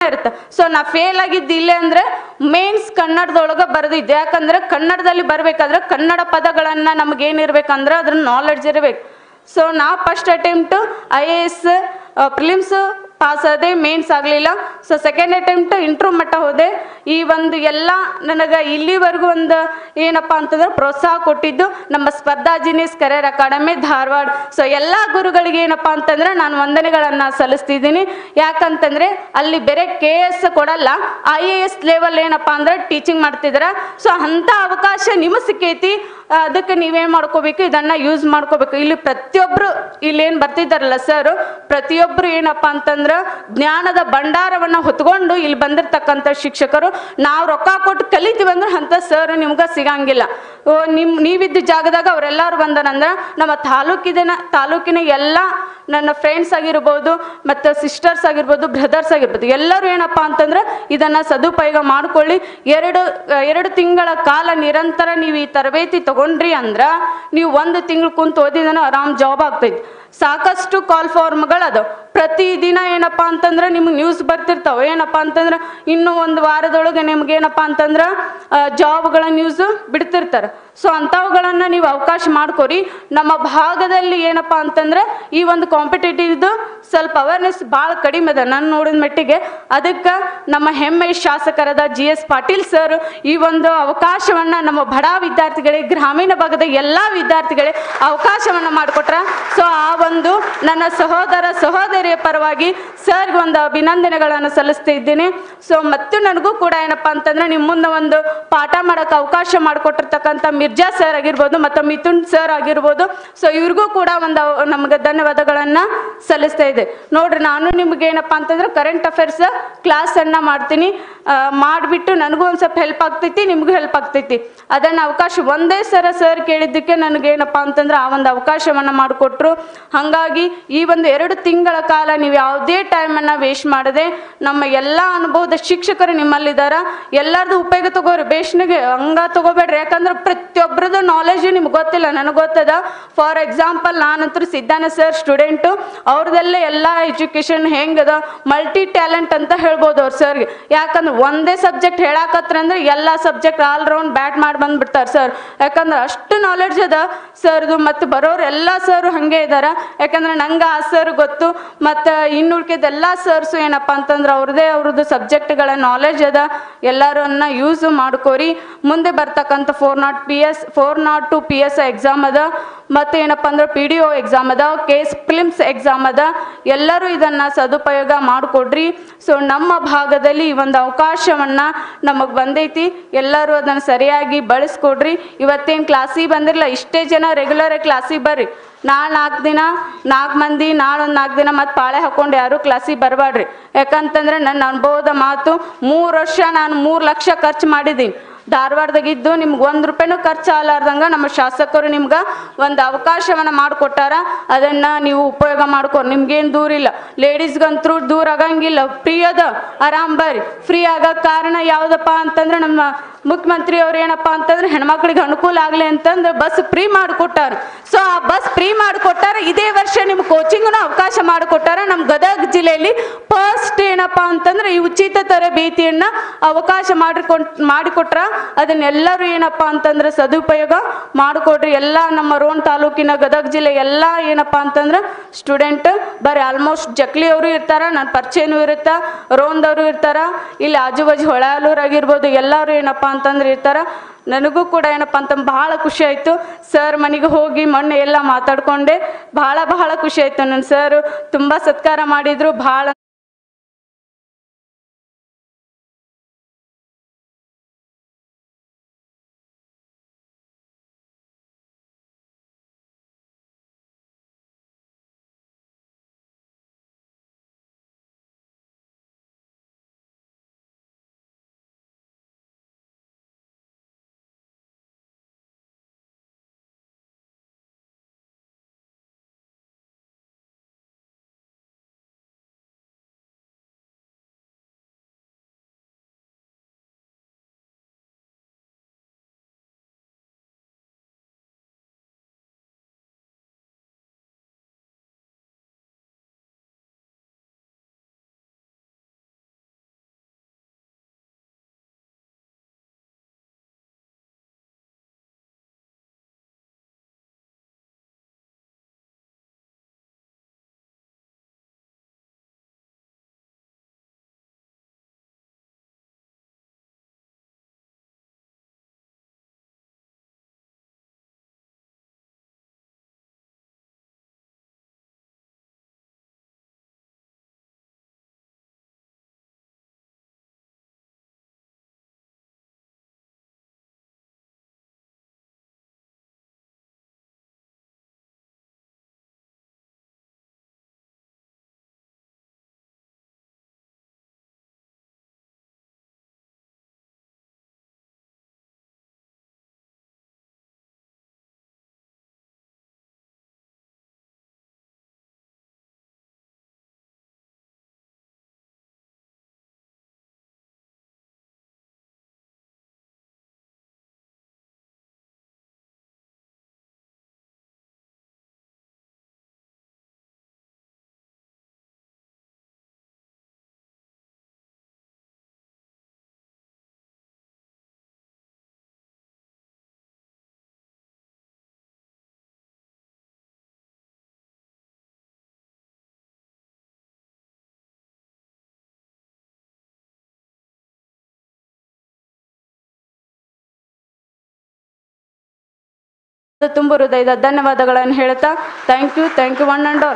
ಇರುತ್ತೆ ಸೊ ನಾ ಫೇಲ್ ಆಗಿದ್ದು ಇಲ್ಲೇ ಅಂದ್ರೆ ಮೇನ್ಸ್ ಕನ್ನಡದೊಳಗೆ ಬರೆದಿದ್ದೆ ಯಾಕಂದ್ರೆ ಕನ್ನಡದಲ್ಲಿ ಬರಬೇಕಾದ್ರೆ ಕನ್ನಡ ಪದಗಳನ್ನ ನಮಗೇನಿರ್ಬೇಕಂದ್ರೆ ಅದ್ರ ನಾಲೆಡ್ಜ್ ಇರಬೇಕು ಸೊ ನಾ first attempt I A S prelims pass ಆದೆ ಮೇನ್ಸ್ ಆಗಲಿಲ್ಲ ಸೊ ಸೆಕೆಂಡ್ ಅಟೆಂಪ್ಟ್ ಇಂಟ್ರೂ ಮಟ್ಟ ಹೋದೆ ಈ ಒಂದು ಎಲ್ಲ ನನಗೆ ಇಲ್ಲಿವರೆಗೂ ಒಂದು ಏನಪ್ಪ ಅಂತಂದ್ರೆ ಪ್ರೋತ್ಸಾಹ ಕೊಟ್ಟಿದ್ದು ನಮ್ಮ ಸ್ಪರ್ಧಾ genius career academy Dharwad so ಎಲ್ಲ ಗುರುಗಳಿಗೆ ಏನಪ್ಪ ಅಂತಂದ್ರೆ ನಾನು ವಂದನೆಗಳನ್ನು ಸಲ್ಲಿಸ್ತಿದ್ದೀನಿ ಯಾಕಂತಂದ್ರೆ ಅಲ್ಲಿ ಬೇರೆ ಕೆ ಎಸ್ ಕೊಡಲ್ಲ ಐ ಎ ಎಸ್ ಲೆವೆಲ್ ಏನಪ್ಪ ಅಂದ್ರೆ ಟೀಚಿಂಗ್ ಮಾಡ್ತಿದಾರ ಸೊ ಅಂಥ ಅವಕಾಶ ನಿಮಗೆ ಸಿಕ್ಕೈತಿ ಅದಕ್ಕೆ ನೀವೇನ್ ಮಾಡ್ಕೋಬೇಕು ಇದನ್ನ ಯೂಸ್ ಮಾಡ್ಕೋಬೇಕು ಇಲ್ಲಿ ಪ್ರತಿಯೊಬ್ರು ಇಲ್ಲಿ ಏನ್ ಬರ್ತಿದ್ದಾರಲ್ಲ ಸರ್ ಪ್ರತಿಯೊಬ್ರು ಏನಪ್ಪಾ ಅಂತಂದ್ರ ಜ್ಞಾನದ ಭಂಡಾರವನ್ನ ಹೊತ್ಕೊಂಡು ಇಲ್ಲಿ ಬಂದಿರ್ತಕ್ಕಂಥ ಶಿಕ್ಷಕರು ನಾವು ರೊಕ್ಕ ಕೊಟ್ಟು ಕಲಿತೀವಿ ಅಂದ್ರೆ ಅಂತ ಸರ್ ನಿಮ್ಗೆ ಸಿಗಂಗಿಲ್ಲ ಓ, ನಿಮ್ ನೀವಿದ್ದ ಜಾಗದಾಗ ಅವರೆಲ್ಲರೂ ಬಂದರಂದ್ರ ನಮ್ಮ ತಾಲೂಕಿನ ತಾಲೂಕಿನ ಎಲ್ಲ ನನ್ನ ಫ್ರೆಂಡ್ಸ್ ಆಗಿರ್ಬೋದು ಮತ್ತು ಸಿಸ್ಟರ್ಸ್ ಆಗಿರ್ಬೋದು ಬ್ರದರ್ಸ್ ಆಗಿರ್ಬೋದು ಎಲ್ಲರೂ ಏನಪ್ಪ ಅಂತಂದ್ರೆ ಇದನ್ನ ಸದುಪಯೋಗ ಮಾಡ್ಕೊಳ್ಳಿ ಎರಡು ಎರಡು ತಿಂಗಳ ಕಾಲ ನಿರಂತರ ನೀವು ಈ ತರಬೇತಿ ತಗೊಂಡ್ರಿ ಅಂದ್ರ ನೀವು ಒಂದು ತಿಂಗಳು ಕುಂತು ಓದಿದನ ಆರಾಮ್ ಜಾಬ್ ಆಗ್ತೈತಿ ಸಾಕಷ್ಟು ಕಾಲ್ ಫಾರ್ಮ್ಗಳು ಅದಾವ ಪ್ರತಿದಿನ ಏನಪ್ಪ ಅಂತಂದ್ರೆ ನಿಮ್ಗೆ ನ್ಯೂಸ್ ಬರ್ತಿರ್ತಾವ ಏನಪ್ಪ ಅಂತಂದ್ರೆ ಇನ್ನು ಒಂದು ವಾರದೊಳಗೆ ನಿಮ್ಗೆ ಏನಪ್ಪ ಅಂತಂದ್ರೆ ಜಾಬ್ಗಳ ನ್ಯೂಸ್ ಬಿಡ್ತಿರ್ತಾರೆ ಸೊ ಅಂಥವುಗಳನ್ನು ನೀವು ಅವಕಾಶ ಮಾಡ್ಕೊರಿ ನಮ್ಮ ಭಾಗದಲ್ಲಿ ಏನಪ್ಪ ಅಂತಂದ್ರೆ ಈ ಒಂದು ಕಾಂಪಿಟೇಟಿವ್ದು ಸ್ವಲ್ಪ ಅವೇರ್ನೆಸ್ ಭಾಳ ಕಡಿಮೆ ಅದ ನಾನು ನೋಡಿದ ಮಟ್ಟಿಗೆ ಅದಕ್ಕೆ ನಮ್ಮ ಹೆಮ್ಮೆ ಶಾಸಕರಾದ ಜಿ ಎಸ್ ಪಾಟೀಲ್ ಸರ್ ಈ ಒಂದು ಅವಕಾಶವನ್ನ ನಮ್ಮ ಬಡ ವಿದ್ಯಾರ್ಥಿಗಳಿಗೆ ಗ್ರಾಮೀಣ ಭಾಗದ ಎಲ್ಲ ವಿದ್ಯಾರ್ಥಿಗಳಿಗೆ ಅವಕಾಶವನ್ನ ಮಾಡಿಕೊಟ್ರ ಸೊ ಆ ಒಂದು ನನ್ನ ಸಹೋದರ ಸಹೋದರಿಯ ಪರವಾಗಿ ಸರ್ಗೆ ಒಂದು ಅಭಿನಂದನೆಗಳನ್ನು ಸಲ್ಲಿಸ್ತಾ ಇದ್ದೀನಿ ಸೊ ಮತ್ತು ನನಗೂ ಕೂಡ ಏನಪ್ಪಾ ಅಂತಂದ್ರೆ ನಿಮ್ಮ ಮುಂದೆ ಒಂದು ಪಾಠ ಮಾಡಕ್ಕೆ ಅವಕಾಶ ಮಾಡಿಕೊಟ್ಟಿರ್ತಕ್ಕಂಥ ಮಿರ್ಜಾ ಸರ್ ಆಗಿರ್ಬೋದು ಮತ್ತು ಮಿಥುನ್ ಸರ್ ಆಗಿರ್ಬೋದು ಸೊ ಇವ್ರಿಗೂ ಕೂಡ ಒಂದು ಅವ್- ನಮ್ಗೆ ಧನ್ಯವಾದಗಳನ್ನ ಸಲ್ಲಿಸ್ತಾ ಇದೆ ನೋಡ್ರಿ ನಾನು ನಿಮ್ಗೆ ಏನಪ್ಪಾ ಅಂತಂದ್ರೆ ಕರೆಂಟ್ ಅಫೇರ್ಸ್ ಕ್ಲಾಸ್ ಅನ್ನ ಮಾಡ್ತೀನಿ ಆ, ಮಾಡ್ಬಿಟ್ಟು ನನಗೂ ಒಂದು ಸ್ವಲ್ಪ ಹೆಲ್ಪ್ ಆಗ್ತೈತಿ ನಿಮಗೂ ಹೆಲ್ಪ್ ಆಗ್ತೈತಿ ಅದನ್ನ ಅವಕಾಶ ಒಂದೇ ಸರ ಸರ್ ಕೇಳಿದ್ದಕ್ಕೆ ನನಗೆ ಏನಪ್ಪಾ ಅಂತಂದ್ರೆ ಆ ಒಂದು ಅವಕಾಶವನ್ನ ಮಾಡಿಕೊಟ್ರು ಹಾಗಾಗಿ ಈ ಒಂದು ಎರಡು ತಿಂಗಳ ಕಾಲ ನೀವು ಯಾವುದೇ ಟೈಮನ್ನು ವೇಸ್ಟ್ ಮಾಡದೆ ನಮ್ಮ ಎಲ್ಲ ಅನುಭವದ ಶಿಕ್ಷಕರು ನಿಮ್ಮಲ್ಲಿದ್ದಾರ ಎಲ್ಲರದು ಉಪಯೋಗ ತಗೋರಿ ಬೇಷನಿಗೆ ಹಂಗ ತಗೋಬೇಡ್ರಿ ಯಾಕಂದ್ರೆ ಪ್ರತಿಯೊಬ್ಬರದ್ದು ನಾಲೆಜ್ ನಿಮ್ಗೆ ಗೊತ್ತಿಲ್ಲ ನನಗೆ ಗೊತ್ತದ ಫಾರ್ ಎಕ್ಸಾಂಪಲ್ ನಾನಂತೂ ಸಿದ್ಧಾನ ಸರ್ ಸ್ಟೂಡೆಂಟು ಅವ್ರದ್ದೆಲ್ಲ ಎಲ್ಲ ಎಜುಕೇಶನ್ ಹೆಂಗದ ಮಲ್ಟಿ ಟ್ಯಾಲೆಂಟ್ ಅಂತ ಹೇಳ್ಬೋದು ಅವ್ರ ಸರ್ಗೆ ಯಾಕಂದ್ರೆ ಒಂದೇ ಸಬ್ಜೆಕ್ಟ್ ಹೇಳಾಕತ್ರ ಅಂದ್ರೆ ಎಲ್ಲ ಸಬ್ಜೆಕ್ಟ್ ಆಲ್ ರೌಂಡ್ ಬ್ಯಾಟ್ ಮಾಡಿ ಬಂದ್ಬಿಡ್ತಾರೆ ಸರ್ ಯಾಕಂದ್ರೆ ಅಷ್ಟು ನಾಲೆಡ್ಜ್ ಅದ ಸರ್ದು ಮತ್ತು ಬರೋರು ಎಲ್ಲ ಸರ್ ಹಂಗೆ ಇದಾರ ಯಾಕಂದ್ರೆ ನಂಗೆ ಆ ಸರ್ ಗೊತ್ತು ಮತ್ತು ಇನ್ನುಳ್ಕಿದ ಎಲ್ಲ ಸರ್ಸು ಏನಪ್ಪ ಅಂತಂದ್ರೆ ಅವ್ರದ್ದೇ ಅವ್ರದ್ದು ಸಬ್ಜೆಕ್ಟ್ಗಳ ನಾಲೆಡ್ಜ್ ಅದ ಎಲ್ಲರನ್ನ ಯೂಸ್ ಮಾಡ್ಕೋರಿ ಮುಂದೆ ಬರ್ತಕ್ಕಂಥ four nought P S four nought two P S exam ಅದ ಮತ್ತು ಏನಪ್ಪ ಅಂದ್ರೆ ಪಿ ಡಿ ಒ ಎಕ್ಸಾಮ್ ಅದ ಕೇಸ್ ಫಿಲಿಮ್ಸ್ ಎಕ್ಸಾಮ್ ಅದ ಎಲ್ಲರೂ ಇದನ್ನು ಸದುಪಯೋಗ ಮಾಡಿಕೊಡ್ರಿ ಸೊ ನಮ್ಮ ಭಾಗದಲ್ಲಿ ಈ ಒಂದು ಅವಕಾಶವನ್ನ ನಮಗೆ ಬಂದೈತಿ ಎಲ್ಲರೂ ಅದನ್ನು ಸರಿಯಾಗಿ ಬಳಸ್ಕೊಡ್ರಿ ಇವತ್ತೇನು ಕ್ಲಾಸಿಗೆ ಬಂದಿರಲ್ಲ ಇಷ್ಟೇ ಜನ ರೆಗ್ಯುಲರ್ ಕ್ಲಾಸಿಗೆ ಬರ್ರಿ ನಾಳೆ ನಾಲ್ಕು ದಿನ ನಾಲ್ಕು ಮಂದಿ ನಾಳೊಂದು ನಾಲ್ಕು ದಿನ ಮತ್ತೆ ಪಾಳೆ ಹಾಕೊಂಡು ಯಾರೂ ಕ್ಲಾಸಿಗೆ ಬರಬೇಡ್ರಿ ಯಾಕಂತಂದ್ರೆ ನನ್ನ ಅನುಭವದ ಮಾತು ಮೂರು ವರ್ಷ ನಾನು ಮೂರು ಲಕ್ಷ ಖರ್ಚು ಮಾಡಿದ್ದೀನಿ ಧಾರವಾಡದಾಗಿದ್ದು ನಿಮ್ಗೆ ಒಂದು ರೂಪಾಯಿನೂ ಖರ್ಚು ಆಗಲಾರ್ದಂಗ ನಮ್ಮ ಶಾಸಕರು ನಿಮ್ಗೆ ಒಂದು ಅವಕಾಶವನ್ನ ಮಾಡಿಕೊಟ್ಟಾರ ಅದನ್ನ ನೀವು ಉಪಯೋಗ ಮಾಡ್ಕೊ ನಿಮ್ಗೇನು ದೂರ ಇಲ್ಲ ಲೇಡೀಸ್ಗಂತೂ ದೂರ ಆಗಂಗಿಲ್ಲ ಫ್ರೀ ಅದ ಆರಾಮ್ ಬರ್ರಿ ಫ್ರೀ ಆಗಕ್ಕೆ ಕಾರಣ ಯಾವುದಪ್ಪ ಅಂತಂದ್ರೆ ನಮ್ಮ ಮುಖ್ಯಮಂತ್ರಿ ಅವ್ರು ಏನಪ್ಪ ಅಂತಂದ್ರೆ ಹೆಣ್ಮಕ್ಳಿಗೆ ಅನುಕೂಲ ಆಗಲಿ ಅಂತಂದ್ರೆ ಬಸ್ ಫ್ರೀ ಮಾಡಿಕೊಟ್ಟಾರ ಸೊ ಆ ಬಸ್ ಫ್ರೀ ಮಾಡಿಕೊಟ್ಟಾರ ಇದೇ ವರ್ಷ ನಿಮ್ಗೆ ಕೋಚಿಂಗ್ನು ಅವಕಾಶ ಮಾಡಿಕೊಟ್ಟಾರ ನಮ್ಮ ಗದಗ ಜಿಲ್ಲೆಯಲ್ಲಿ ಫಸ್ಟ್ ಏನಪ್ಪ ಅಂತಂದ್ರೆ ಈ ಉಚಿತ ತರಬೇತಿಯನ್ನ ಅವಕಾಶ ಮಾಡಿಕೊಂಡ್ ಮಾಡಿಕೊಟ್ರ ಅದನ್ನೆಲ್ಲರೂ ಏನಪ್ಪ ಅಂತಂದ್ರೆ ಸದುಪಯೋಗ ಮಾಡಿಕೊಡ್ರಿ ಎಲ್ಲ ನಮ್ಮ ರೋಣ ತಾಲೂಕಿನ ಗದಗ ಜಿಲ್ಲೆ ಎಲ್ಲ ಏನಪ್ಪ ಅಂತಂದ್ರೆ ಸ್ಟೂಡೆಂಟ್ ಬರೀ ಆಲ್ಮೋಸ್ಟ್ ಜಕ್ಲಿ ಅವರು ಇರ್ತಾರ ನನ್ನ ಪರಿಚಯನೂ ಇರುತ್ತಾ ರೋನ್ದವರು ಇರ್ತಾರ ಇಲ್ಲಿ ಆಜು ಬಾಜು ಹೊಳಾಲೂರು ಆಗಿರ್ಬೋದು ಎಲ್ಲರೂ ಏನಪ್ಪ ಅಂತಂದ್ರೆ ಇರ್ತಾರ ನನಗೂ ಕೂಡ ಏನಪ್ಪ ಅಂತ ಭಾಳ ಖುಷಿ ಆಯಿತು ಸರ್ ಮನೆಗೆ ಹೋಗಿ ಮೊನ್ನೆ ಎಲ್ಲ ಮಾತಾಡ್ಕೊಂಡೆ ಭಾಳ ಭಾಳ ಖುಷಿ ಆಯಿತು ನನ್ನ ಸರ್ ತುಂಬ ಸತ್ಕಾರ ಮಾಡಿದ್ರು ಭಾಳ ತುಂಬ ಹೃದಯದ ಧನ್ಯವಾದಗಳನ್ನು ಹೇಳ್ತಾ thank you thank you one and all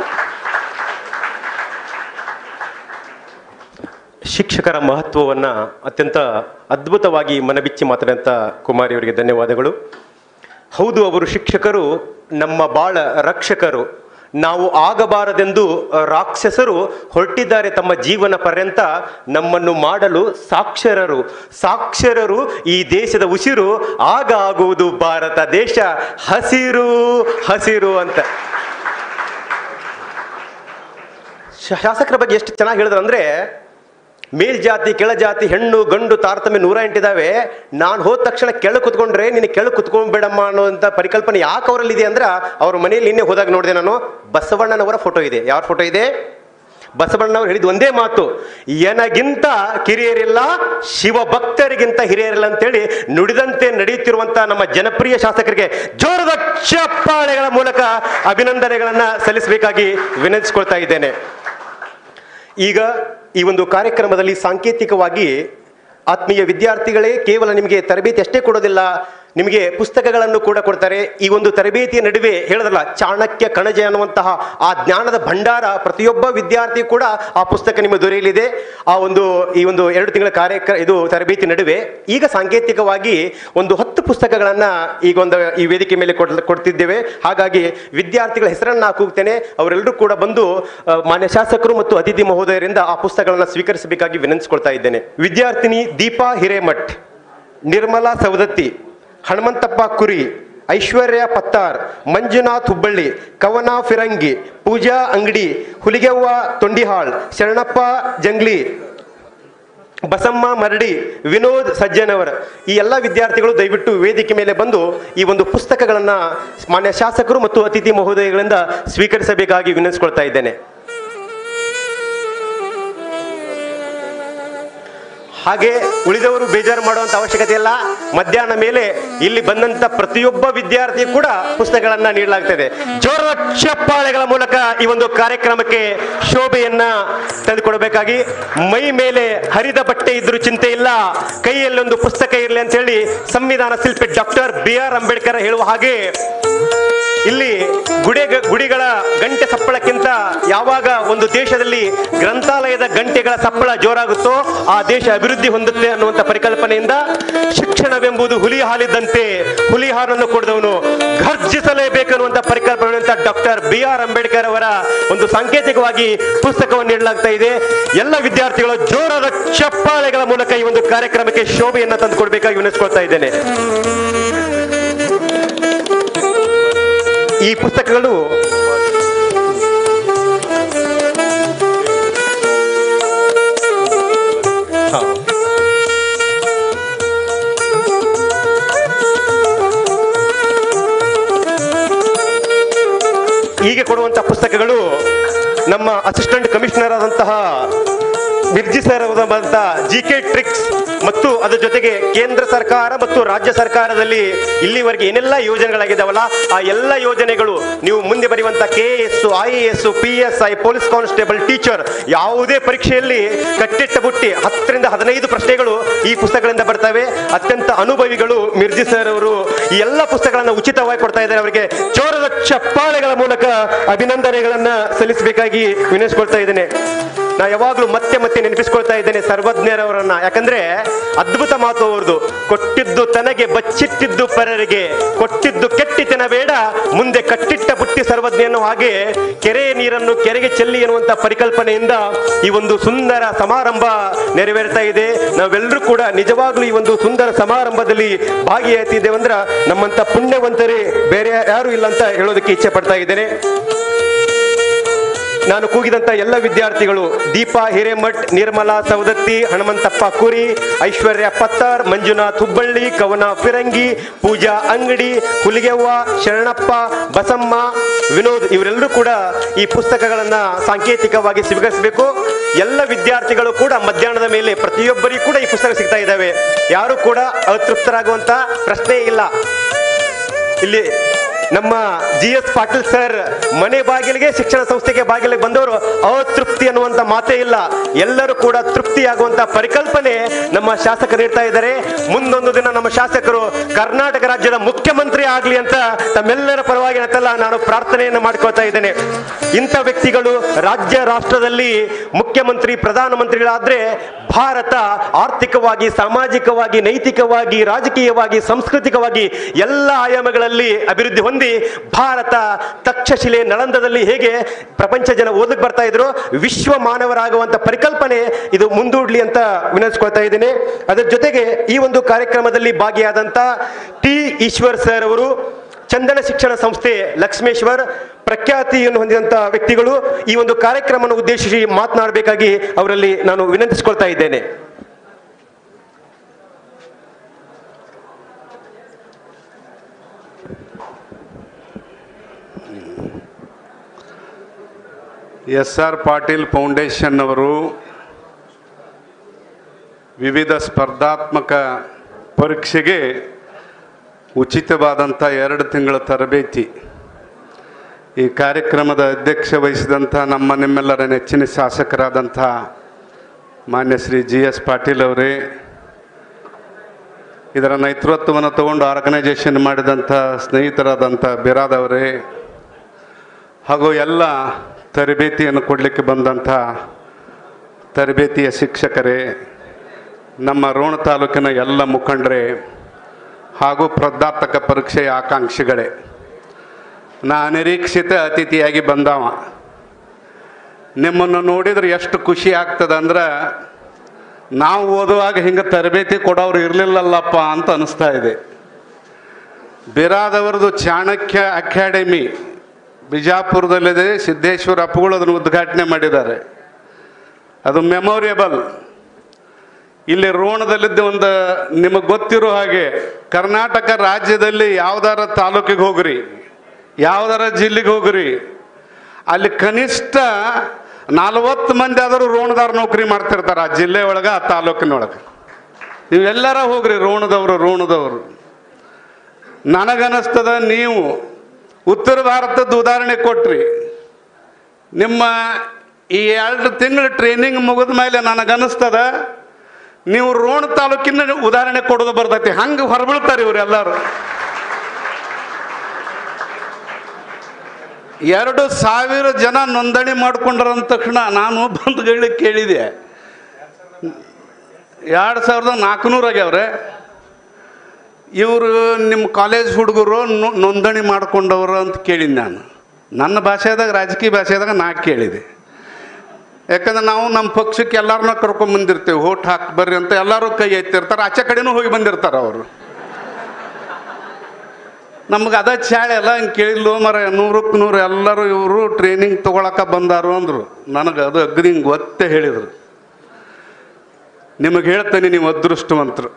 ಶಿಕ್ಷಕರ ಮಹತ್ವವನ್ನು ಅತ್ಯಂತ ಅದ್ಭುತವಾಗಿ ಮನಬಿಚ್ಚಿ ಮಾತನಾಡಿದಂಥ ಕುಮಾರಿಯವರಿಗೆ ಧನ್ಯವಾದಗಳು ಹೌದು ಅವರು ಶಿಕ್ಷಕರು ನಮ್ಮ ಬಾಳ ರಕ್ಷಕರು ನಾವು ಆಗಬಾರದೆಂದು ರಾಕ್ಷಸರು ಹೊರಟಿದ್ದಾರೆ ತಮ್ಮ ಜೀವನ ಪರ್ಯಂತ ನಮ್ಮನ್ನು ಮಾಡಲು ಸಾಕ್ಷರರು ಸಾಕ್ಷರರು ಈ ದೇಶದ ಉಸಿರು ಆಗ ಆಗುವುದು ಭಾರತ ದೇಶ ಹಸಿರು ಹಸಿರು ಅಂತ ಶಾ- ಶಾಸಕರ ಬಗ್ಗೆ ಎಷ್ಟು ಚೆನ್ನಾಗಿ ಹೇಳಿದ್ರು ಅಂದ್ರೆ ಮೇಲ್ಜಾತಿ ಕೆಳಜಾತಿ ಹೆಣ್ಣು ಗಂಡು ತಾರತಮ್ಯ ನೂರ ಎಂಟಿದಾವೆ ನಾನು ಹೋದ ತಕ್ಷಣ ಕೆಳ ಕುತ್ಕೊಂಡ್ರೆ ನಿನಗೆ ಕೆಳ ಕುತ್ಕೊಂಡ್ಬೇಡಮ್ಮ ಅನ್ನೋಂಥ ಪರಿಕಲ್ಪನೆ ಯಾಕೆ ಅವರಲ್ಲಿ ಇದೆ ಅಂದ್ರೆ ಅವ್ರ ಮನೆಯಲ್ಲಿ ನಿನ್ನೆ ಹೋದಾಗ ನೋಡಿದೆ ನಾನು ಬಸವಣ್ಣನವರ ಫೋಟೋ ಇದೆ ಯಾರ ಫೋಟೋ ಇದೆ ಬಸವಣ್ಣನವರು ಹೇಳಿದ ಒಂದೇ ಮಾತು ಎನಗಿಂತ ಕಿರಿಯರಿಲ್ಲ ಶಿವ ಭಕ್ತರಿಗಿಂತ ಹಿರಿಯರಿಲ್ಲ ಅಂತೇಳಿ ನುಡಿದಂತೆ ನಡೆಯುತ್ತಿರುವಂತ ನಮ್ಮ ಜನಪ್ರಿಯ ಶಾಸಕರಿಗೆ ಜೋರದ ಚಪ್ಪಾಳೆಗಳ ಮೂಲಕ ಅಭಿನಂದನೆಗಳನ್ನ ಸಲ್ಲಿಸಬೇಕಾಗಿ ವಿನಂತಿಸ್ಕೊಳ್ತಾ ಇದ್ದೇನೆ ಈಗ ಈ ಒಂದು ಕಾರ್ಯಕ್ರಮದಲ್ಲಿ ಸಾಂಕೇತಿಕವಾಗಿ ಆತ್ಮೀಯ ವಿದ್ಯಾರ್ಥಿಗಳೇ ಕೇವಲ ನಿಮಗೆ ತರಬೇತಿ ಅಷ್ಟೇ ಕೊಡೋದಿಲ್ಲ ನಿಮಗೆ ಪುಸ್ತಕಗಳನ್ನು ಕೂಡ ಕೊಡ್ತಾರೆ ಈ ಒಂದು ತರಬೇತಿಯ ನಡುವೆ ಹೇಳಿದ್ರಲ್ಲ ಚಾಣಕ್ಯ ಕಣಜ ಅನ್ನುವಂತಹ ಆ ಜ್ಞಾನದ ಭಂಡಾರ ಪ್ರತಿಯೊಬ್ಬ ವಿದ್ಯಾರ್ಥಿ ಕೂಡ ಆ ಪುಸ್ತಕ ನಿಮಗೆ ದೊರೆಯಲಿದೆ ಆ ಒಂದು ಈ ಒಂದು ಎರಡು ತಿಂಗಳ ಕಾರ್ಯಕ್ರ ಇದು ತರಬೇತಿ ನಡುವೆ ಈಗ ಸಾಂಕೇತಿಕವಾಗಿ ಒಂದು ಹತ್ತು ಪುಸ್ತಕಗಳನ್ನ ಈಗ ಒಂದು ಈ ವೇದಿಕೆ ಮೇಲೆ ಕೊಡ್ ಕೊಡ್ತಿದ್ದೇವೆ ಹಾಗಾಗಿ ವಿದ್ಯಾರ್ಥಿಗಳ ಹೆಸರನ್ನ ಕೂಗ್ತೇನೆ ಅವರೆಲ್ಲರೂ ಕೂಡ ಬಂದು ಆ, ಮಾನ್ಯ ಶಾಸಕರು ಮತ್ತು ಅತಿಥಿ ಮಹೋದಯರಿಂದ ಆ ಪುಸ್ತಕಗಳನ್ನ ಸ್ವೀಕರಿಸಬೇಕಾಗಿ ವಿನಂತಿಸ್ಕೊಳ್ತಾ ಇದ್ದೇನೆ ವಿದ್ಯಾರ್ಥಿನಿ ದೀಪಾ ಹಿರೇಮಠ್ ನಿರ್ಮಲಾ ಸವದತ್ತಿ ಹನುಮಂತಪ್ಪ ಕುರಿ ಐಶ್ವರ್ಯ ಪತ್ತಾರ್ ಮಂಜುನಾಥ್ ಹುಬ್ಬಳ್ಳಿ ಕವನ ಫಿರಂಗಿ ಪೂಜಾ ಅಂಗಡಿ ಹುಲಿಗೆವ್ವ ತೊಂಡಿಹಾಳ್ ಶರಣಪ್ಪ ಜಂಗ್ಲಿ ಬಸಮ್ಮ ಮರಡಿ ವಿನೋದ್ ಸಜ್ಜನವರ್ ಈ ಎಲ್ಲ ವಿದ್ಯಾರ್ಥಿಗಳು ದಯವಿಟ್ಟು ವೇದಿಕೆ ಮೇಲೆ ಬಂದು ಈ ಒಂದು ಪುಸ್ತಕಗಳನ್ನ ಮಾನ್ಯ ಶಾಸಕರು ಮತ್ತು ಅತಿಥಿ ಮಹೋದಯಗಳಿಂದ ಸ್ವೀಕರಿಸಬೇಕಾಗಿ ವಿನಂತಿಸ್ಕೊಳ್ತಾ ಇದ್ದೇನೆ ಹಾಗೆ ಉಳಿದವರು ಬೇಜಾರು ಮಾಡುವಂತ ಅವಶ್ಯಕತೆ ಇಲ್ಲ ಮಧ್ಯಾಹ್ನ ಮೇಲೆ ಇಲ್ಲಿ ಬಂದಂತ ಪ್ರತಿಯೊಬ್ಬ ವಿದ್ಯಾರ್ಥಿ ಕೂಡ ಪುಸ್ತಕಗಳನ್ನ ನೀಡಲಾಗ್ತದೆ ಜೋರ ಚಪ್ಪಾಳೆಗಳ ಮೂಲಕ ಈ ಒಂದು ಕಾರ್ಯಕ್ರಮಕ್ಕೆ ಶೋಭೆಯನ್ನ ತಂದುಕೊಡಬೇಕಾಗಿ ಮೈ ಮೇಲೆ ಹರಿದ ಬಟ್ಟೆ ಇದ್ರೂ ಚಿಂತೆ ಇಲ್ಲ ಕೈಯಲ್ಲಿ ಒಂದು ಪುಸ್ತಕ ಇರಲಿ ಅಂತ ಹೇಳಿ ಸಂವಿಧಾನ ಶಿಲ್ಪಿ ಡಾಕ್ಟರ್ ಬಿ ಆರ್ ಅಂಬೇಡ್ಕರ್ ಹೇಳುವ ಹಾಗೆ ಇಲ್ಲಿ ಗುಡಿ ಗುಡಿಗಳ ಗಂಟೆ ಸಪ್ಪಳಕ್ಕಿಂತ ಯಾವಾಗ ಒಂದು ದೇಶದಲ್ಲಿ ಗ್ರಂಥಾಲಯದ ಗಂಟೆಗಳ ಸಪ್ಪಳ ಜೋರಾಗುತ್ತೋ ಆ ದೇಶ ಅಭಿವೃದ್ಧಿ ಹೊಂದುತ್ತೆ ಅನ್ನುವಂಥ ಪರಿಕಲ್ಪನೆಯಿಂದ ಶಿಕ್ಷಣವೆಂಬುದು ಹುಲಿ ಹಾಲಿದ್ದಂತೆ ಹುಲಿ ಹಾಲನ್ನು ಕೊಡಿದವನು ಘರ್ಜಿಸಲೇಬೇಕನ್ನುವಂಥ ಪರಿಕಲ್ಪನೆ ಡಾಕ್ಟರ್ ಬಿ ಆರ್ ಅಂಬೇಡ್ಕರ್ ಅವರ ಒಂದು ಸಾಂಕೇತಿಕವಾಗಿ ಪುಸ್ತಕವನ್ನು ನೀಡಲಾಗ್ತಾ ಇದೆ ಎಲ್ಲ ವಿದ್ಯಾರ್ಥಿಗಳು ಜೋರಾದ ಚಪ್ಪಾಳೆಗಳ ಮೂಲಕ ಈ ಒಂದು ಕಾರ್ಯಕ್ರಮಕ್ಕೆ ಶೋಭೆಯನ್ನ ತಂದುಕೊಡ್ಬೇಕಾಗಿ ವಿನಿಸ್ಕೊಳ್ತಾ ಇದ್ದೇನೆ ಈ ಪುಸ್ತಕಗಳು ಹಾ. ಹೀಗೆ ಕೊಡುವಂತಹ ಪುಸ್ತಕಗಳು ನಮ್ಮ ಅಸಿಸ್ಟೆಂಟ್ ಕಮಿಷನರ್ ಆದಂತಹ ಮಿರ್ಜಿ ಸರ್ ಅವರಂತ ಜಿ ಕೆ ಟ್ರಿಕ್ಸ್ ಮತ್ತು ಅದರ ಜೊತೆಗೆ ಕೇಂದ್ರ ಸರ್ಕಾರ ಮತ್ತು ರಾಜ್ಯ ಸರ್ಕಾರದಲ್ಲಿ ಇಲ್ಲಿವರೆಗೆ ಏನೆಲ್ಲ ಯೋಜನೆಗಳಾಗಿದ್ದಾವಲ್ಲ ಆ ಎಲ್ಲ ಯೋಜನೆಗಳು ನೀವು ಮುಂದೆ ಬರೆಯುವಂತ K S I A S P S I police constable teacher ಯಾವುದೇ ಪರೀಕ್ಷೆಯಲ್ಲಿ ಕಟ್ಟಿಟ್ಟ ಬುಟ್ಟಿ ಹತ್ತರಿಂದ ಹದಿನೈದು ಪ್ರಶ್ನೆಗಳು ಈ ಪುಸ್ತಕಗಳಿಂದ ಬರ್ತವೆ ಅತ್ಯಂತ ಅನುಭವಿಗಳು ಮಿರ್ಜಿ ಸರ್ ಅವರು ಈ ಎಲ್ಲ ಪುಸ್ತಕಗಳನ್ನ ಉಚಿತವಾಗಿ ಕೊಡ್ತಾ ಇದ್ದಾರೆ ಅವರಿಗೆ ಜೋರದ ಚಪ್ಪಾಳೆಗಳ ಮೂಲಕ ಅಭಿನಂದನೆಗಳನ್ನ ಸಲ್ಲಿಸಬೇಕಾಗಿ ವಿನಿಸ್ಕೊಳ್ತಾ ಇದ್ದೇನೆ ನಾ ಯಾವಾಗಲೂ ಮತ್ತೆ ಮತ್ತೆ ನೆನಪಿಸ್ಕೊಳ್ತಾ ಇದ್ದೇನೆ ಸರ್ವಜ್ಞರವರನ್ನ ಯಾಕಂದ್ರೆ ಅದ್ಭುತ ಮಾತು ಅವ್ರದ್ದು ಕೊಟ್ಟಿದ್ದು ತನಗೆ ಬಚ್ಚಿಟ್ಟಿದ್ದು ಪರರಿಗೆ ಕೊಟ್ಟಿದ್ದು ಕೆಟ್ಟಿತನ ಬೇಡ ಮುಂದೆ ಕಟ್ಟಿಟ್ಟ ಬುಟ್ಟಿ ಸರ್ವಜ್ಞ ಅನ್ನೋ ಹಾಗೆ ಕೆರೆಯ ನೀರನ್ನು ಕೆರೆಗೆ ಚೆಲ್ಲಿ ಎನ್ನುವಂತ ಪರಿಕಲ್ಪನೆಯಿಂದ ಈ ಒಂದು ಸುಂದರ ಸಮಾರಂಭ ನೆರವೇರ್ತಾ ಇದೆ ನಾವೆಲ್ಲರೂ ಕೂಡ ನಿಜವಾಗ್ಲೂ ಈ ಒಂದು ಸುಂದರ ಸಮಾರಂಭದಲ್ಲಿ ಭಾಗಿಯಾಗ್ತಿದ್ದೇವೆ ಅಂದ್ರೆ ನಮ್ಮಂತ ಪುಣ್ಯವಂತರೇ ಬೇರೆ ಯಾರು ಇಲ್ಲ ಅಂತ ಹೇಳೋದಕ್ಕೆ ಇಚ್ಛೆ ಪಡ್ತಾ ಇದ್ದೇನೆ ನಾನು ಕೂಗಿದಂತ ಎಲ್ಲ ವಿದ್ಯಾರ್ಥಿಗಳು ದೀಪಾ ಹಿರೇಮಠ್ ನಿರ್ಮಲಾ ಸವದತ್ತಿ ಹನುಮಂತಪ್ಪ ಕುರಿ ಐಶ್ವರ್ಯ ಪತ್ತಾರ್ ಮಂಜುನಾಥ್ ಹುಬ್ಬಳ್ಳಿ ಕವನ ಫಿರಂಗಿ ಪೂಜಾ ಅಂಗಡಿ ಹುಲಿಗೆವ್ವ ಶರಣಪ್ಪ ಬಸಮ್ಮ ವಿನೋದ್ ಇವರೆಲ್ಲರೂ ಕೂಡ ಈ ಪುಸ್ತಕಗಳನ್ನ ಸಾಂಕೇತಿಕವಾಗಿ ಸ್ವೀಕರಿಸಬೇಕು ಎಲ್ಲ ವಿದ್ಯಾರ್ಥಿಗಳು ಕೂಡ ಮಧ್ಯಾಹ್ನದ ಮೇಲೆ ಪ್ರತಿಯೊಬ್ಬರಿಗೂ ಕೂಡ ಈ ಪುಸ್ತಕ ಸಿಗ್ತಾ ಇದ್ದಾವೆ ಯಾರು ಕೂಡ ಅತೃಪ್ತರಾಗುವಂತ ಪ್ರಶ್ನೆ ಇಲ್ಲ ಇಲ್ಲಿ ನಮ್ಮ ಜಿ ಎಸ್ ಪಾಟೀಲ್ ಸರ್ ಮನೆ ಬಾಗಿಲಿಗೆ ಶಿಕ್ಷಣ ಸಂಸ್ಥೆಗೆ ಬಾಗಿಲಿಗೆ ಬಂದವರು ಅತೃಪ್ತಿ ಅನ್ನುವಂತ ಮಾತೇ ಇಲ್ಲ ಎಲ್ಲರೂ ಕೂಡ ತೃಪ್ತಿಯಾಗುವಂತ ಪರಿಕಲ್ಪನೆ ನಮ್ಮ ಶಾಸಕರು ನೀಡ್ತಾ ಇದ್ದಾರೆ ಮುಂದೊಂದು ದಿನ ನಮ್ಮ ಶಾಸಕರು ಕರ್ನಾಟಕ ರಾಜ್ಯದ ಮುಖ್ಯಮಂತ್ರಿ ಆಗ್ಲಿ ಅಂತ ತಮ್ಮೆಲ್ಲರ ಪರವಾಗಿ ಅಂತಲ್ಲ ನಾನು ಪ್ರಾರ್ಥನೆಯನ್ನು ಮಾಡ್ಕೊಳ್ತಾ ಇದ್ದೇನೆ ಇಂಥ ವ್ಯಕ್ತಿಗಳು ರಾಜ್ಯ ರಾಷ್ಟ್ರದಲ್ಲಿ ಮುಖ್ಯಮಂತ್ರಿ ಪ್ರಧಾನಮಂತ್ರಿಗಳಾದ್ರೆ ಭಾರತ ಆರ್ಥಿಕವಾಗಿ ಸಾಮಾಜಿಕವಾಗಿ ನೈತಿಕವಾಗಿ ರಾಜಕೀಯವಾಗಿ ಸಾಂಸ್ಕೃತಿಕವಾಗಿ ಎಲ್ಲ ಆಯಾಮಗಳಲ್ಲಿ ಅಭಿವೃದ್ಧಿ ಹೊಂದಿ ಭಾರತ ತಕ್ಷಶಿಲೆ ನಳಂದದಲ್ಲಿ ಹೇಗೆ ಪ್ರಪಂಚ ಜನ ಓದಕ್ಕೆ ಬರ್ತಾ ಇದ್ರು ವಿಶ್ವ ಮಾನವರಾಗುವಂತ ಪರಿಕಲ್ಪನೆ ಇದು ಮುಂದೂಡ್ಲಿ ಅಂತ ವಿನಂತಿಸ್ಕೊಳ್ತಾ ಇದ್ದೇನೆ ಅದರ ಜೊತೆಗೆ ಈ ಒಂದು ಕಾರ್ಯಕ್ರಮದಲ್ಲಿ ಭಾಗಿಯಾದಂತ ಟಿ ಈಶ್ವರ್ ಸರ್ ಅವರು ಚಂದನ ಶಿಕ್ಷಣ ಸಂಸ್ಥೆ ಲಕ್ಷ್ಮೇಶ್ವರ್ ಪ್ರಖ್ಯಾತಿಯನ್ನು ಹೊಂದಿದಂತ ವ್ಯಕ್ತಿಗಳು ಈ ಒಂದು ಕಾರ್ಯಕ್ರಮವನ್ನು ಉದ್ದೇಶಿಸಿ ಮಾತನಾಡಬೇಕಾಗಿ ಅವರಲ್ಲಿ ನಾನು ವಿನಂತಿಸಿಕೊಳ್ತಾ ಇದ್ದೇನೆ ಎಸ್ ಆರ್ ಪಾಟೀಲ್ ಫೌಂಡೇಶನ್ ಅವರು ವಿವಿಧ ಸ್ಪರ್ಧಾತ್ಮಕ ಪರೀಕ್ಷೆಗೆ ಉಚಿತವಾದಂಥ ಎರಡು ತಿಂಗಳ ತರಬೇತಿ ಈ ಕಾರ್ಯಕ್ರಮದ ಅಧ್ಯಕ್ಷ ವಹಿಸಿದಂಥ ನಮ್ಮ ನಿಮ್ಮೆಲ್ಲರ ನೆಚ್ಚಿನ ಶಾಸಕರಾದಂಥ ಮಾನ್ಯ ಶ್ರೀ ಜಿ ಎಸ್ ಪಾಟೀಲ್ ಅವರೇ ಇದರ ನೇತೃತ್ವವನ್ನು ತಗೊಂಡು ಆರ್ಗನೈಜೇಷನ್ ಮಾಡಿದಂಥ ಸ್ನೇಹಿತರಾದಂಥ ಬಿರಾದವರೇ ಹಾಗೂ ಎಲ್ಲ ತರಬೇತಿಯನ್ನು ಕೊಡಲಿಕ್ಕೆ ಬಂದಂಥ ತರಬೇತಿಯ ಶಿಕ್ಷಕರೇ ನಮ್ಮ ರೋಣ ತಾಲೂಕಿನ ಎಲ್ಲ ಮುಖಂಡರೇ ಹಾಗೂ ಸ್ಪರ್ಧಾತ್ಮಕ ಪರೀಕ್ಷೆಯ ಆಕಾಂಕ್ಷಿಗಳೇ ನಾ ಅನಿರೀಕ್ಷಿತ ಅತಿಥಿಯಾಗಿ ಬಂದವ ನಿಮ್ಮನ್ನು ನೋಡಿದ್ರೆ ಎಷ್ಟು ಖುಷಿ ಆಗ್ತದೆ ಅಂದ್ರೆ ನಾವು ಓದುವಾಗ ಹಿಂಗೆ ತರಬೇತಿ ಕೊಡೋರು ಇರಲಿಲ್ಲಲ್ಲಪ್ಪ ಅಂತ ಅನಿಸ್ತಾ ಇದೆ ಬಿರಾದವರದು ಚಾಣಕ್ಯ ಅಕಾಡೆಮಿ ಬಿಜಾಪುರದಲ್ಲಿದೆ ಸಿದ್ದೇಶ್ವರ ಅಪ್ಪಗಳು ಅದನ್ನು ಉದ್ಘಾಟನೆ ಮಾಡಿದ್ದಾರೆ ಅದು ಮೆಮೊರಿಯಬಲ್ ಇಲ್ಲಿ ರೋಣದಲ್ಲಿದ್ದ ಒಂದು ನಿಮಗೆ ಗೊತ್ತಿರೋ ಹಾಗೆ ಕರ್ನಾಟಕ ರಾಜ್ಯದಲ್ಲಿ ಯಾವ್ದಾರ ತಾಲೂಕಿಗೆ ಹೋಗ್ರಿ ಯಾವ್ದಾರ ಜಿಲ್ಲೆಗೆ ಹೋಗ್ರಿ ಅಲ್ಲಿ ಕನಿಷ್ಠ ನಲವತ್ತು ಮಂದಿ ಆದರೂ ರೋಣದಾರ ನೌಕರಿ ಮಾಡ್ತಿರ್ತಾರೆ ಆ ಜಿಲ್ಲೆ ಒಳಗೆ ಆ ತಾಲೂಕಿನೊಳಗೆ ನೀವೆಲ್ಲರ ಹೋಗ್ರಿ ರೋಣದವರು ರೋಣದವರು ನನಗನ್ನಿಸ್ತದ ನೀವು ಉತ್ತರ ಭಾರತದ ಉದಾಹರಣೆ ಕೊಟ್ರಿ ನಿಮ್ಮ ಈ ಎರಡು ತಿಂಗಳು ಟ್ರೈನಿಂಗ್ ಮುಗಿದ ಮೇಲೆ ನನಗನ್ನಿಸ್ತದ ನೀವು ರೋಣ ತಾಲೂಕಿನ ಉದಾಹರಣೆ ಕೊಡೋದು ಬರ್ತೈತಿ ಹಂಗೆ ಹೊರಬೀಳ್ತಾರೆ ಇವರೆಲ್ಲರೂ ಎರಡು ಸಾವಿರ ಜನ ನೋಂದಣಿ ಮಾಡ್ಕೊಂಡ್ರ ಅಂದ ತಕ್ಷಣ ನಾನು ಬಂಧುಗಳಿಗೆ ಕೇಳಿದೆ ಎರಡು ಸಾವಿರದ ನಾಲ್ಕುನೂರು ಆಗ್ಯಾವ್ರೆ ಇವರು ನಿಮ್ಮ ಕಾಲೇಜ್ ಹುಡುಗರು ನೊ- ನೋಂದಣಿ ಮಾಡ್ಕೊಂಡವರು ಅಂತ ಕೇಳಿದ್ ನಾನು ನನ್ನ ಭಾಷೆದಾಗ ರಾಜಕೀಯ ಭಾಷೆದಾಗ ನಾ ಕೇಳಿದೆ ಯಾಕಂದ್ರೆ ನಾವು ನಮ್ಮ ಪಕ್ಷಕ್ಕೆ ಎಲ್ಲರನ್ನ ಕರ್ಕೊಂಡ್ ಬಂದಿರ್ತೀವಿ ಓಟ್ ಹಾಕಿ ಬರ್ರಿ ಅಂತ ಎಲ್ಲರೂ ಕೈ ಎತ್ತಿರ್ತಾರೆ ಆಚೆ ಕಡೆನೂ ಹೋಗಿ ಬಂದಿರ್ತಾರೆ ಅವರು ನಮ್ಗೆ ಅದ ಚಾಳೆ ಎಲ್ಲ ಹಿಂಗೆ ಕೇಳಿದ್ಲು ಮರ ನೂರಕ್ಕೆ ನೂರು ಎಲ್ಲರೂ ಇವರು ಟ್ರೈನಿಂಗ್ ತೊಗೊಳಕ ಬಂದಾರು ಅಂದರು ನನಗೆ ಅದು ಅಗ್ರಿ ಹಿಂಗೆ ಒತ್ತೆ ಹೇಳಿದರು ನಿಮಗೆ ಹೇಳ್ತೇನೆ ನೀವು ಅದೃಷ್ಟವಂತರು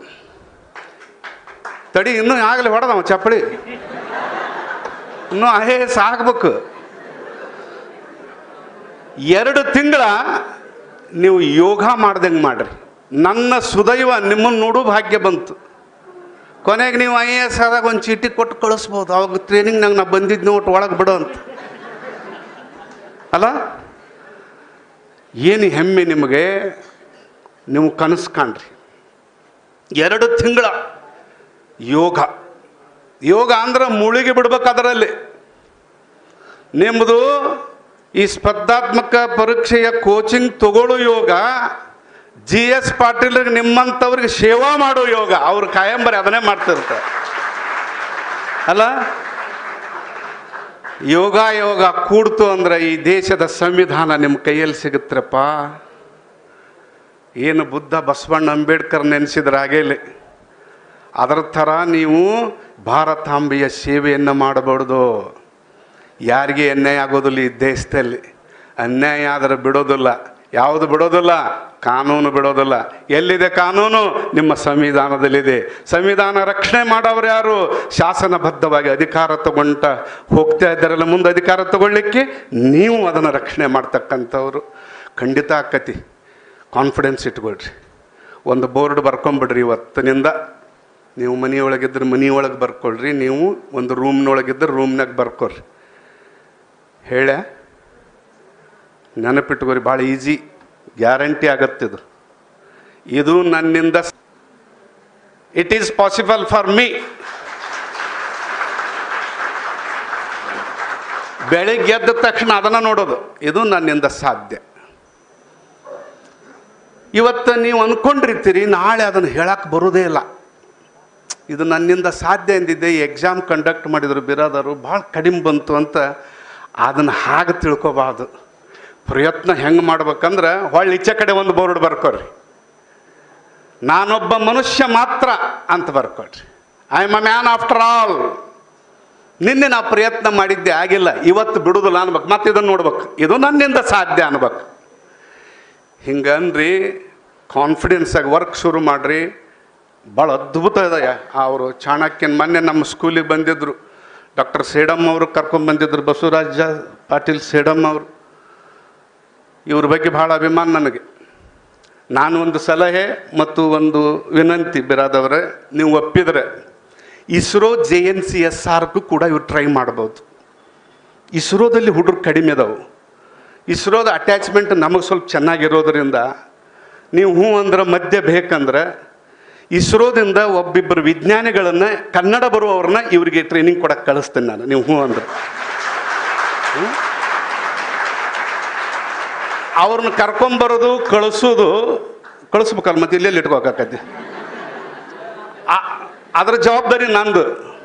ತಡಿ ಇನ್ನೂ ಆಗಲಿ ಹೊಡೆದವ ಚಪ್ಪಳಿ ಇನ್ನೂ ಅಹೇ ಸಾಕ್ಬೇಕು ಎರಡು ತಿಂಗಳ ನೀವು ಯೋಗ ಮಾಡ್ದಂಗೆ ಮಾಡ್ರಿ ನನ್ನ ಸುದೈವ ನಿಮ್ಮನ್ನು ನೋಡೋ ಭಾಗ್ಯ ಬಂತು ಕೊನೆಗೆ ನೀವು ಐ ಎ ಎಸ್ ಆದಾಗ ಒಂದು ಚೀಟಿ ಕೊಟ್ಟು ಕಳಿಸ್ಬೋದು ಅವಾಗ ಟ್ರೈನಿಂಗ್ ನಂಗೆ ನಾ ಬಂದಿದ್ದು ನೋಟ್ ಒಳಗೆ ಬಿಡು ಅಂತ ಅಲ್ಲ ಏನು ಹೆಮ್ಮೆ ನಿಮಗೆ ನೀವು ಕನಸು ಕಾಣ್ರಿ ಎರಡು ತಿಂಗಳ ಯೋಗ ಯೋಗ ಅಂದ್ರೆ ಮುಳುಗಿ ಬಿಡ್ಬೇಕು ಅದರಲ್ಲಿ ನಿಮ್ಮದು ಈ ಸ್ಪರ್ಧಾತ್ಮಕ ಪರೀಕ್ಷೆಯ ಕೋಚಿಂಗ್ ತಗೊಳ್ಳೋ ಯೋಗ ಜಿ ಎಸ್ ಪಾಟೀಲ್ರಿಗೆ ನಿಮ್ಮಂಥವ್ರಿಗೆ ಸೇವಾ ಮಾಡೋ ಯೋಗ ಅವ್ರು ಕಾಯಂಬರಿ ಅದನ್ನೇ ಮಾಡ್ತಿರ್ತಾರೆ ಅಲ್ಲ ಯೋಗ ಯೋಗ ಕೂಡ್ತು ಅಂದ್ರೆ ಈ ದೇಶದ ಸಂವಿಧಾನ ನಿಮ್ಮ ಕೈಯಲ್ಲಿ ಸಿಗುತ್ತರಪ್ಪ ಏನು ಬುದ್ಧ ಬಸವಣ್ಣ ಅಂಬೇಡ್ಕರ್ ನೆನೆಸಿದ್ರೆ ಹಾಗೇಲಿ ಅದರ ಥರ ನೀವು ಭಾರತಾಂಬೆಯ ಸೇವೆಯನ್ನು ಮಾಡಬಾರ್ದು ಯಾರಿಗೆ ಅನ್ಯಾಯ ಆಗೋದಿಲ್ಲ ಈ ದೇಶದಲ್ಲಿ ಅನ್ಯಾಯ ಆದರೆ ಬಿಡೋದಿಲ್ಲ ಯಾವುದು ಬಿಡೋದಿಲ್ಲ ಕಾನೂನು ಬಿಡೋದಿಲ್ಲ ಎಲ್ಲಿದೆ ಕಾನೂನು ನಿಮ್ಮ ಸಂವಿಧಾನದಲ್ಲಿದೆ ಸಂವಿಧಾನ ರಕ್ಷಣೆ ಮಾಡೋರು ಯಾರು ಶಾಸನಬದ್ಧವಾಗಿ ಅಧಿಕಾರ ತಗೊಂಡ ಹೋಗ್ತಾ ಇದ್ದಾರಲ್ಲ ಮುಂದೆ ಅಧಿಕಾರ ತಗೊಳ್ಳಿಕ್ಕೆ ನೀವು ಅದನ್ನು ರಕ್ಷಣೆ ಮಾಡ್ತಕ್ಕಂಥವ್ರು ಖಂಡಿತ ಆಕತಿ ಕಾನ್ಫಿಡೆನ್ಸ್ ಇಟ್ಕೊಳ್ರಿ ಒಂದು ಬೋರ್ಡ್ ಬರ್ಕೊಂಬಿಡ್ರಿ ಇವತ್ತಿನಿಂದ ನೀವು ಮನೆಯೊಳಗಿದ್ರೆ ಮನೆಯೊಳಗೆ ಬರ್ಕೊಳ್ರಿ ನೀವು ಒಂದು ರೂಮ್ನೊಳಗಿದ್ರೆ ರೂಮ್ನಾಗ ಬರ್ಕೊಳ್ರಿ ಹೇಳ ನೆನಪಿಟ್ಕೋರಿ ಭಾಳ ಈಸಿ ಗ್ಯಾರಂಟಿ ಆಗತ್ತಿದು ಇದು ನನ್ನಿಂದ it is possible for me ಬೆಳಿಗ್ಗೆ ಎದ್ದ ತಕ್ಷಣ ಅದನ್ನು ನೋಡೋದು ಇದು ನನ್ನಿಂದ ಸಾಧ್ಯ ಇವತ್ತು ನೀವು ಅಂದ್ಕೊಂಡಿರ್ತೀರಿ ನಾಳೆ ಅದನ್ನು ಹೇಳಕ್ಕೆ ಬರೋದೇ ಇಲ್ಲ ಇದು ನನ್ನಿಂದ ಸಾಧ್ಯ ಎಂದಿದ್ದೆ ಈ ಎಕ್ಸಾಮ್ ಕಂಡಕ್ಟ್ ಮಾಡಿದ್ರು ಬಿರಾದರು ಭಾಳ ಕಡಿಮೆ ಬಂತು ಅಂತ ಅದನ್ನು ಹಾಗೆ ತಿಳ್ಕೊಬಾರ್ದು ಪ್ರಯತ್ನ ಹೆಂಗೆ ಮಾಡ್ಬೇಕಂದ್ರೆ ಹೊಳ್ಳಿ ಈಚೆ ಕಡೆ ಒಂದು ಬೋರ್ಡ್ ಬರ್ಕೊರಿ ನಾನೊಬ್ಬ ಮನುಷ್ಯ ಮಾತ್ರ ಅಂತ ಬರ್ಕೊಳ್ರಿ I am a man after all ನಿನ್ನೆ ನಾ ಪ್ರಯತ್ನ ಮಾಡಿದ್ದೆ ಆಗಿಲ್ಲ ಇವತ್ತು ಬಿಡುದಿಲ್ಲ ಅನ್ಬೇಕು ಮತ್ತೆ ಇದನ್ನು ನೋಡ್ಬೇಕು ಇದು ನನ್ನಿಂದ ಸಾಧ್ಯ ಅನ್ಬೇಕು ಹಿಂಗನ್ರಿ ಕಾನ್ಫಿಡೆನ್ಸ್ ಆಗಿ ವರ್ಕ್ ಶುರು ಮಾಡ್ರಿ ಭಾಳ ಅದ್ಭುತ ಇದೆ ಅವರು ಚಾಣಕ್ಯನ ಮೊನ್ನೆ ನಮ್ಮ ಸ್ಕೂಲಿಗೆ ಬಂದಿದ್ದರು ಡಾಕ್ಟರ್ ಸೇಡಮ್ ಅವರು ಕರ್ಕೊಂಡು ಬಂದಿದ್ರು ಬಸವರಾಜ ಪಾಟೀಲ್ ಸೇಡಮ್ ಅವರು ಇವ್ರ ಬಗ್ಗೆ ಭಾಳ ಅಭಿಮಾನ ನನಗೆ ನಾನು ಒಂದು ಸಲಹೆ ಮತ್ತು ಒಂದು ವಿನಂತಿ ಬಿರಾದವರೇ ನೀವು ಒಪ್ಪಿದರೆ ISRO J N C S ಆರ್ಗೂ ಕೂಡ ಇವ್ರು ಟ್ರೈ ಮಾಡ್ಬೋದು ಇಸ್ರೋದಲ್ಲಿ ಹುಡುಗರು ಕಡಿಮೆ ಅದಾವು ಇಸ್ರೋದ ಅಟ್ಯಾಚ್ಮೆಂಟ್ ನಮಗೆ ಸ್ವಲ್ಪ ಚೆನ್ನಾಗಿರೋದ್ರಿಂದ ನೀವು ಹ್ಞೂ ಅಂದ್ರೆ ಮಧ್ಯೆ ಬೇಕಂದ್ರೆ ಇಸ್ರೋದಿಂದ ಒಬ್ಬಿಬ್ಬರು ವಿಜ್ಞಾನಿಗಳನ್ನು ಕನ್ನಡ ಬರುವವ್ರನ್ನ ಇವರಿಗೆ ಟ್ರೈನಿಂಗ್ ಕೊಡಕ್ಕೆ ಕಳಿಸ್ತೇನೆ ನಾನು ನೀವು ಹ್ಞೂ ಅಂದ್ರೆ ಹ್ಮ್? ಅವ್ರನ್ನ ಕರ್ಕೊಂಬರೋದು ಕಳಿಸೋದು ಕಳಿಸ್ಬೇಕಲ್ಲ ಮತ್ತೆ ಇಲ್ಲೆಲ್ಲಿ ಇಟ್ಕೋಕತ್ತೆ ಅದರ ಜವಾಬ್ದಾರಿ ನಂದು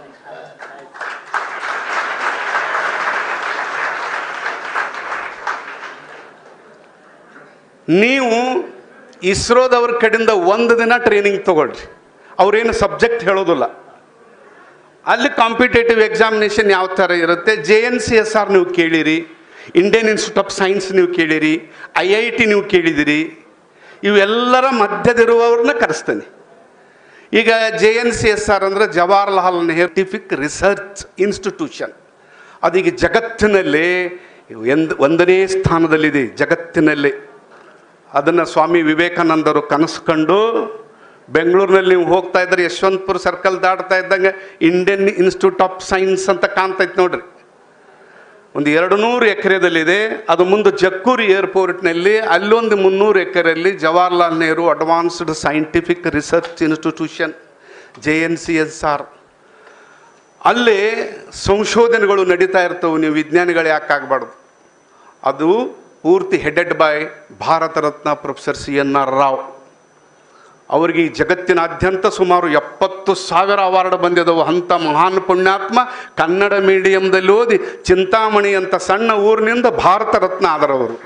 ನೀವು ಇಸ್ರೋದವ್ರ ಕಡೆಯಿಂದ ಒಂದು ದಿನ ಟ್ರೈನಿಂಗ್ ತಗೊಳ್ರಿ ಅವ್ರೇನು ಸಬ್ಜೆಕ್ಟ್ ಹೇಳೋದಿಲ್ಲ ಅಲ್ಲಿ ಕಾಂಪಿಟೇಟಿವ್ ಎಕ್ಸಾಮಿನೇಷನ್ ಯಾವ ಥರ ಇರುತ್ತೆ J N C S R ನೀವು ಕೇಳಿರಿ ಇಂಡಿಯನ್ ಇನ್ಸ್ಟಿಟ್ಯೂಟ್ ಆಫ್ ಸೈನ್ಸ್ ನೀವು ಕೇಳಿರಿ ಐ ಐ ಟಿ ನೀವು ಕೇಳಿದಿರಿ ಇವೆಲ್ಲರ ಮಧ್ಯದಿರುವವ್ರನ್ನ ಕರೆಸ್ತೇನೆ ಈಗ J N C S R ಅಂದರೆ ಜವಾಹರ್ಲಾಲ್ ನೆಹರ್ಟಿಫಿಕ್ ರಿಸರ್ಚ್ ಇನ್ಸ್ಟಿಟ್ಯೂಷನ್ ಅದೀಗ ಜಗತ್ತಿನಲ್ಲಿ ಎಂದ್ ಒಂದನೇ ಸ್ಥಾನದಲ್ಲಿದೆ ಜಗತ್ತಿನಲ್ಲಿ ಅದನ್ನು ಸ್ವಾಮಿ ವಿವೇಕಾನಂದರು ಕನಸು ಕಂಡು ಬೆಂಗಳೂರಿನಲ್ಲಿ ನೀವು ಹೋಗ್ತಾ ಇದ್ರೆ ಯಶವಂತಪುರ ಸರ್ಕಲ್ ದಾಟ್ತಾ ಇದ್ದಂಗೆ ಇಂಡಿಯನ್ ಇನ್ಸ್ಟಿಟ್ಯೂಟ್ ಆಫ್ ಸೈನ್ಸ್ ಅಂತ ಕಾಣ್ತೈತೆ ನೋಡ್ರಿ ಒಂದು ಎರಡು ನೂರು ಎಕರೆದಲ್ಲಿದೆ ಅದು ಮುಂದೆ ಜಕ್ಕೂರಿ ಏರ್ಪೋರ್ಟ್ನಲ್ಲಿ ಅಲ್ಲೊಂದು ಮುನ್ನೂರು ಎಕರೆಯಲ್ಲಿ Jawaharlal Nehru advanced scientific research institution J N C S R ಅಲ್ಲಿ ಸಂಶೋಧನೆಗಳು ನಡೀತಾ ಇರ್ತವೆ ನೀವು ವಿಜ್ಞಾನಿಗಳು ಯಾಕೆ ಆಗಬಾರ್ದು ಅದು ಪೂರ್ತಿ headed by Bharat Ratna professor C N R Rao ಅವರಿಗೆ ಈ ಜಗತ್ತಿನಾದ್ಯಂತ ಸುಮಾರು ಎಪ್ಪತ್ತು ಸಾವಿರ ಅವಾರ್ಡ್ ಬಂದಿದ್ದವು ಅಂಥ ಮಹಾನ್ ಪುಣ್ಯಾತ್ಮ ಕನ್ನಡ ಮೀಡಿಯಂದಲ್ಲಿ ಓದಿ ಚಿಂತಾಮಣಿ ಅಂತ ಸಣ್ಣ ಊರಿನಿಂದ ಭಾರತ ರತ್ನ ಆದರವರು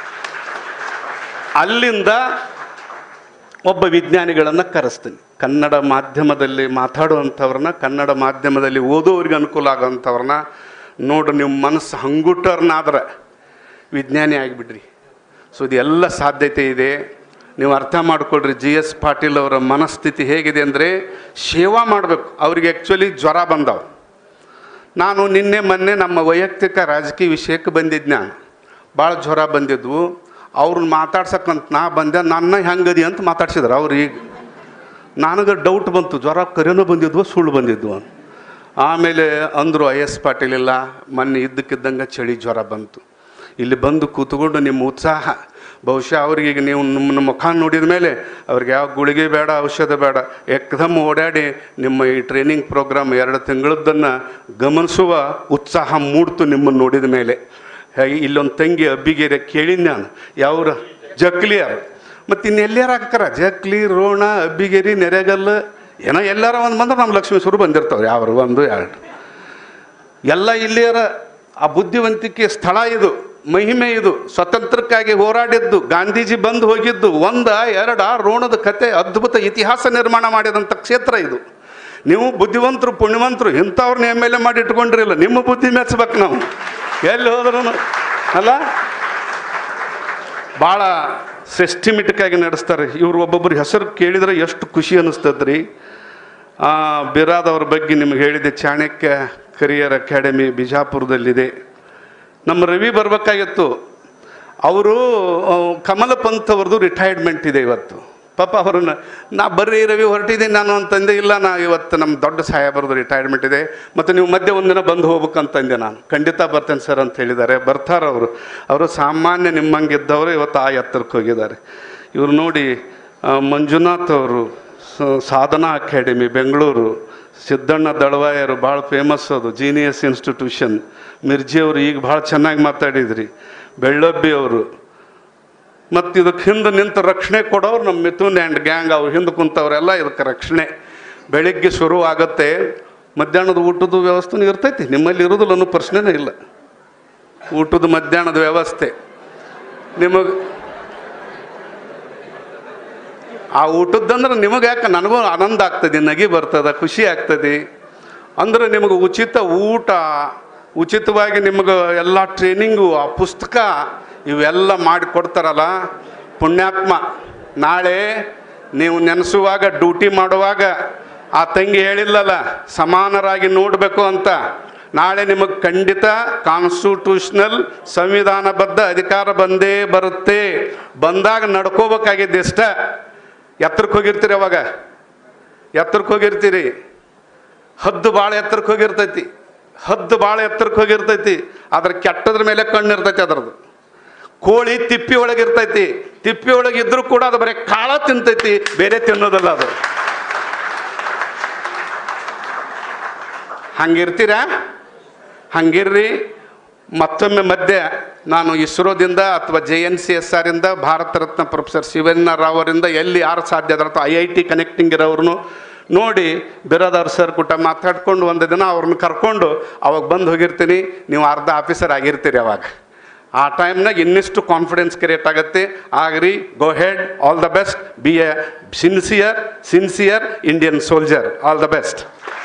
ಅಲ್ಲಿಂದ ಒಬ್ಬ ವಿಜ್ಞಾನಿಗಳನ್ನು ಕರೆಸ್ತೀನಿ ಕನ್ನಡ ಮಾಧ್ಯಮದಲ್ಲಿ ಮಾತಾಡುವಂಥವ್ರನ್ನ ಕನ್ನಡ ಮಾಧ್ಯಮದಲ್ಲಿ ಓದೋರಿಗೆ ಅನುಕೂಲ ಆಗೋಂಥವ್ರನ್ನ ನೋಡ್ರಿ ನಿಮ್ಮ ಮನಸ್ಸು ಹಂಗುಟ್ಟರ್ನಾದ್ರೆ ವಿಜ್ಞಾನಿ ಆಗಿಬಿಡ್ರಿ ಸೊ ಇದೆಲ್ಲ ಸಾಧ್ಯತೆ ಇದೆ ನೀವು ಅರ್ಥ ಮಾಡ್ಕೊಳ್ರಿ ಜಿ ಎಸ್ ಪಾಟೀಲ್ ಅವರ ಮನಸ್ಥಿತಿ ಹೇಗಿದೆ ಅಂದರೆ ಸೇವಾ ಮಾಡಬೇಕು ಅವ್ರಿಗೆ ಆ್ಯಕ್ಚುಲಿ ಜ್ವರ ಬಂದವು ನಾನು ನಿನ್ನೆ ಮೊನ್ನೆ ನಮ್ಮ ವೈಯಕ್ತಿಕ ರಾಜಕೀಯ ವಿಷಯಕ್ಕೆ ಬಂದಿದ್ದೆ ನಾನು ಭಾಳ ಜ್ವರ ಬಂದಿದ್ವು ಅವ್ರನ್ನ ಮಾತಾಡ್ಸಕ್ಕಂತ ನಾ ಬಂದೆ ನನ್ನ ಹೆಂಗದಿ ಅಂತ ಮಾತಾಡ್ಸಿದ್ರು ಅವ್ರು ಈಗ ನನಗೆ ಡೌಟ್ ಬಂತು ಜ್ವರ ಕರೆನೋ ಬಂದಿದ್ವು ಸುಳ್ಳು ಬಂದಿದ್ವು ಅಂತ ಆಮೇಲೆ ಅಂದರು ಐ ಎಸ್ ಪಾಟೀಲ್ ಇಲ್ಲ ಮೊನ್ನೆ ಇದ್ದಕ್ಕಿದ್ದಂಗೆ ಚಳಿ ಜ್ವರ ಬಂತು ಇಲ್ಲಿ ಬಂದು ಕೂತ್ಕೊಂಡು ನಿಮ್ಮ ಉತ್ಸಾಹ ಬಹುಶಃ ಅವ್ರಿಗೆ ಈಗ ನೀವು ನಮ್ಮ ಮುಖ ನೋಡಿದ ಮೇಲೆ ಅವ್ರಿಗೆ ಯಾವ ಗುಳಿಗೆ ಬೇಡ ಔಷಧ ಬೇಡ ಏಕದಮ್ ಓಡಾಡಿ ನಿಮ್ಮ ಈ ಟ್ರೈನಿಂಗ್ ಪ್ರೋಗ್ರಾಮ್ ಎರಡು ತಿಂಗಳದ್ದನ್ನು ಗಮನಿಸುವ ಉತ್ಸಾಹ ಮೂಡ್ತು ನಿಮ್ಮನ್ನು ನೋಡಿದ ಮೇಲೆ ಹಾಗೆ ಇಲ್ಲೊಂದು ತಂಗಿ ಅಬ್ಬಿಗೆರೆ ಕೇಳಿದ್ ನಾನು ಯಾವ್ರ ಜಕ್ಲಿಯರ್ ಮತ್ತು ಇನ್ನೆಲ್ಲಾರ ಹಾಕ್ತಾರ ಜಕ್ಲಿ ರೋಣ ಅಬ್ಬಿಗೆರಿ ನೆರೆಗಲ್ಲ ಏನೋ ಎಲ್ಲಾರ ಒಂದು ಬಂದ್ರೆ ನಮ್ಮ ಲಕ್ಷ್ಮೀಶ್ವರ ಬಂದಿರ್ತಾವ್ರಿ ಯಾವ್ರು ಒಂದು ಎರಡು ಎಲ್ಲ ಇಲ್ಲಿಯರ ಆ ಬುದ್ಧಿವಂತಿಕೆ ಸ್ಥಳ ಇದು ಮಹಿಮೆ ಇದು ಸ್ವತಂತ್ರಕ್ಕಾಗಿ ಹೋರಾಡಿದ್ದು ಗಾಂಧೀಜಿ ಬಂದು ಹೋಗಿದ್ದು ಒಂದ ಎರಡ ರೋಣದ ಕತೆ ಅದ್ಭುತ ಇತಿಹಾಸ ನಿರ್ಮಾಣ ಮಾಡಿದಂಥ ಕ್ಷೇತ್ರ ಇದು ನೀವು ಬುದ್ಧಿವಂತರು ಪುಣ್ಯವಂತರು ಇಂಥವ್ರನ್ನ ಎಮ್ ಎಲ್ ಎ ಮಾಡಿ ಇಟ್ಕೊಂಡ್ರಿಲ್ಲ ನಿಮ್ಮ ಬುದ್ಧಿ ಮೆಚ್ಚಬೇಕು ನಾವು ಎಲ್ಲಿ ಹೋದ್ರು ಅಲ್ಲ ಭಾಳ ಸಿಸ್ಟಮಿಟಿಕ್ ಆಗಿ ನಡೆಸ್ತಾರೆ ಇವ್ರು ಒಬ್ಬೊಬ್ಬರು ಹೆಸರು ಕೇಳಿದ್ರೆ ಎಷ್ಟು ಖುಷಿ ಅನ್ನಿಸ್ತದ್ರಿ ಆ, ಬಿರಾದವ್ರ ಬಗ್ಗೆ ನಿಮ್ಗೆ ಹೇಳಿದೆ ಚಾಣಕ್ಯ ಕರಿಯರ್ ಅಕಾಡೆಮಿ ಬಿಜಾಪುರದಲ್ಲಿದೆ ನಮ್ಮ ರವಿ ಬರಬೇಕಾಗಿತ್ತು ಅವರು ಕಮಲ ಪಂತ್ ಅವ್ರದ್ದು ರಿಟೈರ್ಮೆಂಟ್ ಇದೆ ಇವತ್ತು ಪಾಪ ಅವ್ರನ್ನ ನಾ ಬರ್ರಿ ರವಿ ಹೊರಟಿದ್ದೀನಿ ನಾನು ಅಂತಂದೆ ಇಲ್ಲ ನಾ ಇವತ್ತು ನಮ್ಮ ದೊಡ್ಡ ಸಾಹೇಬರದು ರಿಟೈರ್ಮೆಂಟ್ ಇದೆ ಮತ್ತು ನೀವು ಮಧ್ಯೆ ಒಂದಿನ ಬಂದು ಹೋಗ್ಬೇಕಂತಂದೆ ನಾನು ಖಂಡಿತ ಬರ್ತೇನೆ ಸರ್ ಅಂತ ಹೇಳಿದ್ದಾರೆ ಬರ್ತಾರೆ ಅವರು ಅವರು ಸಾಮಾನ್ಯ ನಿಮ್ಮಂಗಿದ್ದವರು ಇವತ್ತು ಆ ಎತ್ತರಕ್ಕೆ ಹೋಗಿದ್ದಾರೆ ಇವ್ರು ನೋಡಿ ಆ, ಮಂಜುನಾಥ್ ಅವರು ಸ- ಸಾಧನಾ ಅಕಾಡೆಮಿ ಬೆಂಗಳೂರು ಸಿದ್ದಣ್ಣ ದಳವಾಯರು ಭಾಳ ಫೇಮಸ್ ಅದು ಜೀನಿಯಸ್ ಇನ್ಸ್ಟಿಟ್ಯೂಷನ್ ಮಿರ್ಜಿ ಅವರು ಈಗ ಭಾಳ ಚೆನ್ನಾಗಿ ಮಾತಾಡಿದ್ರಿ ಬೆಳ್ಳಬ್ಬಿ ಅವರು ಮತ್ತು ಇದಕ್ಕೆ ಹಿಂದೆ ನಿಂತು ರಕ್ಷಣೆ ಕೊಡೋರು ನಮ್ಮ ಮಿಥುನ್ ಆ್ಯಂಡ್ ಗ್ಯಾಂಗ್ ಅವ್ರು ಹಿಂದೆ ಕುಂತವರೆಲ್ಲ ಇದಕ್ಕೆ ರಕ್ಷಣೆ ಬೆಳಿಗ್ಗೆ ಶುರು ಆಗುತ್ತೆ ಮಧ್ಯಾಹ್ನದ ಊಟದ ವ್ಯವಸ್ಥೆನೂ ಇರ್ತೈತಿ ನಿಮ್ಮಲ್ಲಿ ಇರೋದಿಲ್ಲ ಅನ್ನೋ ಪ್ರಶ್ನೆನೇ ಇಲ್ಲ ಊಟದ ಮಧ್ಯಾಹ್ನದ ವ್ಯವಸ್ಥೆ ನಿಮಗೆ ಆ ಊಟದ್ದಂದ್ರೆ ನಿಮಗೆ ಯಾಕೆ ನನಗೂ ಆನಂದ ಆಗ್ತದೆ ನಗಿ ಬರ್ತದೆ ಖುಷಿ ಆಗ್ತದೆ ಅಂದ್ರೆ ನಿಮಗೆ ಉಚಿತ ಊಟ ಉಚಿತವಾಗಿ ನಿಮಗೆ ಎಲ್ಲ ಟ್ರೈನಿಂಗು ಆ ಪುಸ್ತಕ ಇವೆಲ್ಲ ಮಾಡಿ ಕೊಡ್ತಾರಲ್ಲ ಪುಣ್ಯಾತ್ಮ ನಾಳೆ ನೀವು ನೆನೆಸುವಾಗ ಡ್ಯೂಟಿ ಮಾಡುವಾಗ ಆ ತಂಗಿ ಹೇಳಿಲ್ಲಲ್ಲ ಸಮಾನರಾಗಿ ನೋಡಬೇಕು ಅಂತ ನಾಳೆ ನಿಮಗೆ ಖಂಡಿತ ಕಾನ್ಸ್ಟಿಟ್ಯೂಷನಲ್ ಸಂವಿಧಾನಬದ್ಧ ಅಧಿಕಾರ ಬಂದೇ ಬರುತ್ತೆ ಬಂದಾಗ ನಡ್ಕೋಬೇಕಾಗಿದ್ದು ಇಷ್ಟ ಎತ್ತರಕ್ಕೆ ಹೋಗಿರ್ತೀರಿ ಅವಾಗ ಎತ್ತರಕ್ಕೆ ಹೋಗಿರ್ತೀರಿ ಹದ್ದು ಭಾಳ ಎತ್ತರಕ್ಕೆ ಹೋಗಿರ್ತೈತಿ ಹದ್ದು ಭಾಳ ಎತ್ತರಕ್ಕೆ ಹೋಗಿರ್ತೈತಿ ಅದ್ರ ಕೆಟ್ಟದ್ರ ಮೇಲೆ ಕಣ್ಣಿರ್ತೈತಿ ಅದ್ರದ್ದು ಕೋಳಿ ತಿಪ್ಪಿ ಒಳಗಿರ್ತೈತಿ ತಿಪ್ಪಿ ಒಳಗಿದ್ರೂ ಕೂಡ ಅದು ಬರೀ ಕಾಳ ತಿಂತೈತಿ ಬೇರೆ ತಿನ್ನೋದಲ್ಲ ಅದು ಹಂಗಿರ್ತೀರಾ ಹಂಗಿರ್ರಿ ಮತ್ತೊಮ್ಮೆ ಮಧ್ಯೆ ನಾನು ಇಸ್ರೋದಿಂದ ಅಥವಾ ಜೆ ಎನ್ ಸಿ ಎಸ್ ಆರಿಂದ ಭಾರತ ರತ್ನ ಪ್ರೊಫೆಸರ್ ಶಿವಣ್ಣ ರಾವ್ ಅವರಿಂದ ಎಲ್ಲಿ ಯಾರು ಸಾಧ್ಯ ಅದ್ರ ಐ ಐ ಟಿ ಕನೆಕ್ಟಿಂಗ್ ಇರೋರ್ನು ನೋಡಿ ಬಿರೋದವ್ರ ಸರ್ ಕೂಟ ಮಾತಾಡ್ಕೊಂಡು ಒಂದು ದಿನ ಅವ್ರನ್ನ ಕರ್ಕೊಂಡು ಅವಾಗ ಬಂದು ಹೋಗಿರ್ತೀನಿ ನೀವು ಅರ್ಧ ಆಫೀಸರ್ ಆಗಿರ್ತೀರಿ ಅವಾಗ ಆ ಟೈಮ್ನಾಗ ಇನ್ನಿಷ್ಟು ಕಾನ್ಫಿಡೆನ್ಸ್ ಕ್ರಿಯೇಟ್ ಆಗುತ್ತೆ ಆಗ್ರಿ go ahead all the best be a sincere sincere Indian soldier all the best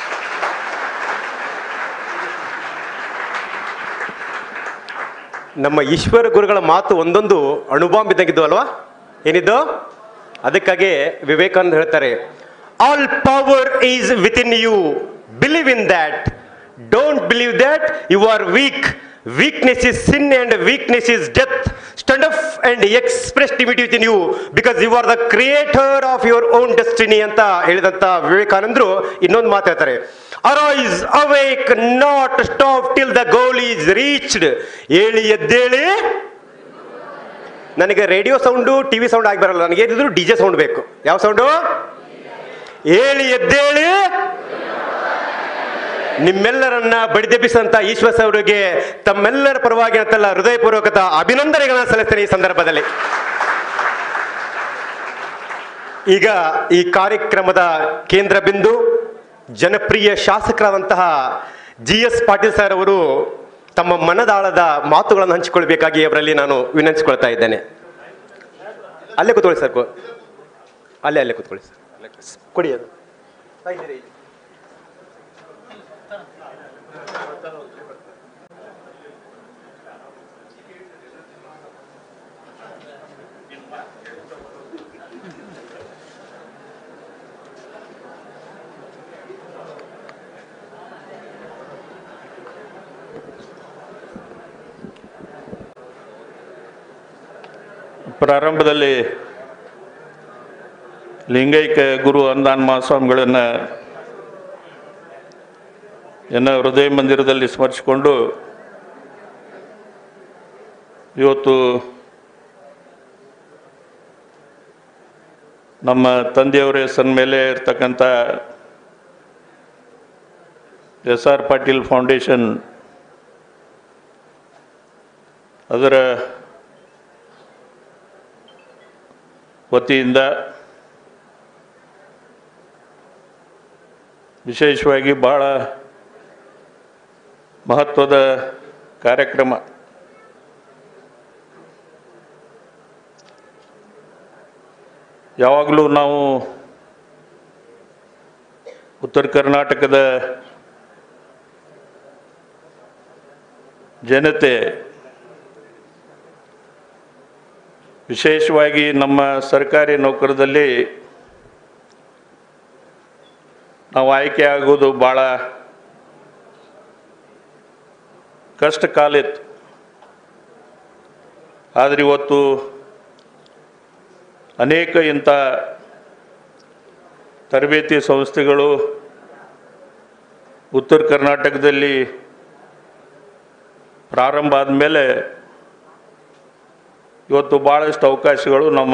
ನಮ್ಮ ಈಶ್ವರ ಗುರುಗಳ ಮಾತು ಒಂದೊಂದು ಅಣುಬಾಂಬ್ ಇದ್ದಂಗಿದ್ದು ಅಲ್ವಾ ಏನಿದ್ದು ಅದಕ್ಕಾಗಿ ವಿವೇಕಾನಂದ ಹೇಳ್ತಾರೆ all power is within you believe in that don't believe that you are weak weakness is sin and weakness is death stand up and express ಡಿವಿಟಿ within you because you are the creator of your own destiny ಅಂತ ಹೇಳಿದಂತ ವಿವೇಕಾನಂದರು ಇನ್ನೊಂದು ಮಾತು ಹೇಳ್ತಾರೆ arise awake not stop till the goal is reached ಏಳಿ ಎದ್ದೇಳಿ ನನಗೆ ರೇಡಿಯೋ ಸೌಂಡು ಟಿವಿ ಸೌಂಡ್ ಆಗಿ ಬರಲ್ಲ ನನಗೆ ಏನಿದ್ರು ಡಿ ಜೆ ಸೌಂಡ್ ಬೇಕು ಯಾವ ಸೌಂಡು ಏಳಿ ಎದ್ದೇಳಿ ನಿಮ್ಮೆಲ್ಲರನ್ನ ಬಡಿದೆಬ್ಬಿಸಂತ ಈಶ್ವರ್ ಅವರಿಗೆ ತಮ್ಮೆಲ್ಲರ ಪರವಾಗಿ ಅಂತಲ್ಲ ಹೃದಯಪೂರ್ವಕದ ಅಭಿನಂದನೆಗಳನ್ನ ಸಲ್ಲಿಸ್ತೇನೆ ಈ ಸಂದರ್ಭದಲ್ಲಿ ಈಗ ಈ ಕಾರ್ಯಕ್ರಮದ ಕೇಂದ್ರ ಬಿಂದು ಜನಪ್ರಿಯ ಶಾಸಕರಾದಂತಹ ಜಿ ಎಸ್ ಪಾಟೀಲ್ ಸರ್ ಅವರು ತಮ್ಮ ಮನದಾಳದ ಮಾತುಗಳನ್ನು ಹಂಚಿಕೊಳ್ಬೇಕಾಗಿ ಅವರಲ್ಲಿ ನಾನು ವಿನಂತಿಸ್ಕೊಳ್ತಾ ಇದ್ದೇನೆ ಅಲ್ಲೇ ಕೂತ್ಕೊಳ್ಳಿ ಸರ್ ಕೋ- ಅಲ್ಲೇ ಅಲ್ಲೇ ಕೂತ್ಕೊಳ್ಳಿ ಸರ್ ಕೊಡಿ ಅದು ಪ್ರಾರಂಭದಲ್ಲಿ ಲಿಂಗೈಕ್ಯ ಗುರು ಅಂದಾನ್ ಮಹಾಸ್ವಾಮಿಗಳನ್ನು ಎನ್ನ ಹೃದಯ ಮಂದಿರದಲ್ಲಿ ಸ್ಮರಿಸಿಕೊಂಡು ಇವತ್ತು ನಮ್ಮ ತಂದೆಯವರ ಹೆಸರಿನ ಮೇಲೆ ಇರ್ತಕ್ಕಂಥ ಎಸ್ ಆರ್ ಪಾಟೀಲ್ ಫೌಂಡೇಶನ್ ಅದರ ವತಿಯಿಂದ ವಿಶೇಷವಾಗಿ ಭಾಳ ಮಹತ್ವದ ಕಾರ್ಯಕ್ರಮ ಯಾವಾಗಲೂ ನಾವು ಉತ್ತರ ಕರ್ನಾಟಕದ ಜನತೆ ವಿಶೇಷವಾಗಿ ನಮ್ಮ ಸರ್ಕಾರಿ ನೌಕರದಲ್ಲಿ ನಾವು ಆಯ್ಕೆ ಆಗೋದು ಭಾಳ ಕಷ್ಟ ಕಾಲ ಇತ್ತು ಆದರೆ ಇವತ್ತು ಅನೇಕ ಇಂಥ ತರಬೇತಿ ಸಂಸ್ಥೆಗಳು ಉತ್ತರ ಕರ್ನಾಟಕದಲ್ಲಿ ಪ್ರಾರಂಭ ಆದಮೇಲೆ ಇವತ್ತು ಭಾಳಷ್ಟು ಅವಕಾಶಗಳು ನಮ್ಮ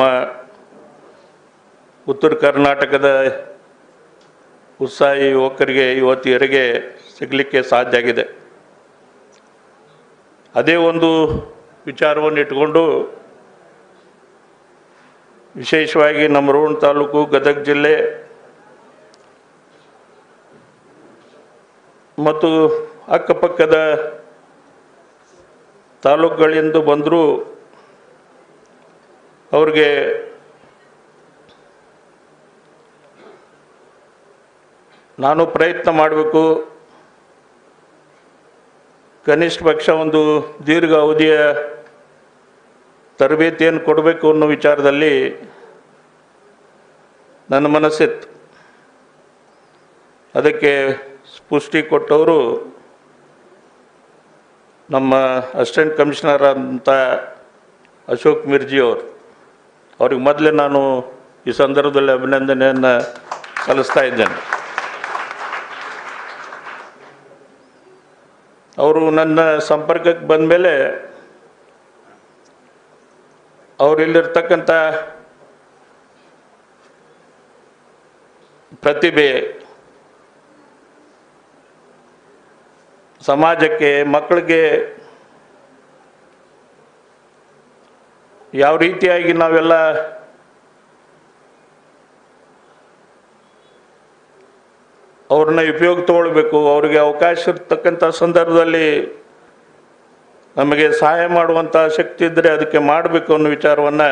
ಉತ್ತರ ಕರ್ನಾಟಕದ ಉತ್ಸಾಹಿ ಯುವಕರಿಗೆ ಯುವತಿಯರಿಗೆ ಸಿಗಲಿಕ್ಕೆ ಸಾಧ್ಯ ಆಗಿದೆ ಅದೇ ಒಂದು ವಿಚಾರವನ್ನು ಇಟ್ಕೊಂಡು ವಿಶೇಷವಾಗಿ ನಮ್ಮ ರೋಣ ತಾಲೂಕು ಗದಗ ಜಿಲ್ಲೆ ಮತ್ತು ಅಕ್ಕಪಕ್ಕದ ತಾಲೂಕುಗಳಿಂದ ಬಂದರೂ ಅವ್ರಿಗೆ ನಾನು ಪ್ರಯತ್ನ ಮಾಡಬೇಕು ಕನಿಷ್ಠ ಪಕ್ಷ ಒಂದು ದೀರ್ಘ ಅವಧಿಯ ತರಬೇತಿಯನ್ನು ಕೊಡಬೇಕು ಅನ್ನೋ ವಿಚಾರದಲ್ಲಿ ನನ್ನ ಮನಸ್ಸಿತ್ತು ಅದಕ್ಕೆ ಪುಷ್ಟಿ ಕೊಟ್ಟವರು ನಮ್ಮ ಅಸಿಸ್ಟೆಂಟ್ ಕಮಿಷನರ್ ಅಂತ ಅಶೋಕ್ ಮಿರ್ಜಿ ಅವರು ಅವ್ರಿಗೆ ಮೊದಲೇ ನಾನು ಈ ಸಂದರ್ಭದಲ್ಲಿ ಅಭಿನಂದನೆಯನ್ನು ಸಲ್ಲಿಸ್ತಾ ಇದ್ದೇನೆ ಅವರು ನನ್ನ ಸಂಪರ್ಕಕ್ಕೆ ಬಂದ ಮೇಲೆ ಅವ್ರು ಇಲ್ಲಿರ್ತಕ್ಕಂಥ ಪ್ರತಿಭೆ ಸಮಾಜಕ್ಕೆ ಮಕ್ಕಳಿಗೆ ಯಾವ ರೀತಿಯಾಗಿ ನಾವೆಲ್ಲ ಅವ್ರನ್ನ ಉಪಯೋಗ ತಗೊಳ್ಬೇಕು ಅವ್ರಿಗೆ ಅವಕಾಶ ಇರ್ತಕ್ಕಂಥ ಸಂದರ್ಭದಲ್ಲಿ ನಮಗೆ ಸಹಾಯ ಮಾಡುವಂಥ ಶಕ್ತಿ ಇದ್ದರೆ ಅದಕ್ಕೆ ಮಾಡಬೇಕು ಅನ್ನೋ ವಿಚಾರವನ್ನು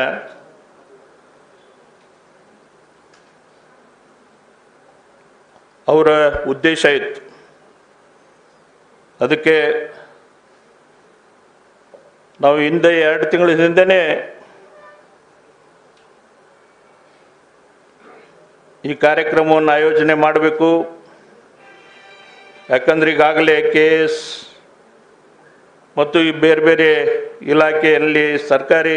ಅವರ ಉದ್ದೇಶ ಇತ್ತು ಅದಕ್ಕೆ ನಾವು ಹಿಂದೆ ಎರಡು ತಿಂಗಳ ಹಿಂದೆನೇ ಈ ಕಾರ್ಯಕ್ರಮವನ್ನು ಆಯೋಜನೆ ಮಾಡಬೇಕು ಯಾಕಂದ್ರೆ ಈಗಾಗಲೇ ಕೆ ಎಸ್ ಮತ್ತು ಈ ಬೇರೆ ಬೇರೆ ಇಲಾಖೆಯಲ್ಲಿ ಸರ್ಕಾರಿ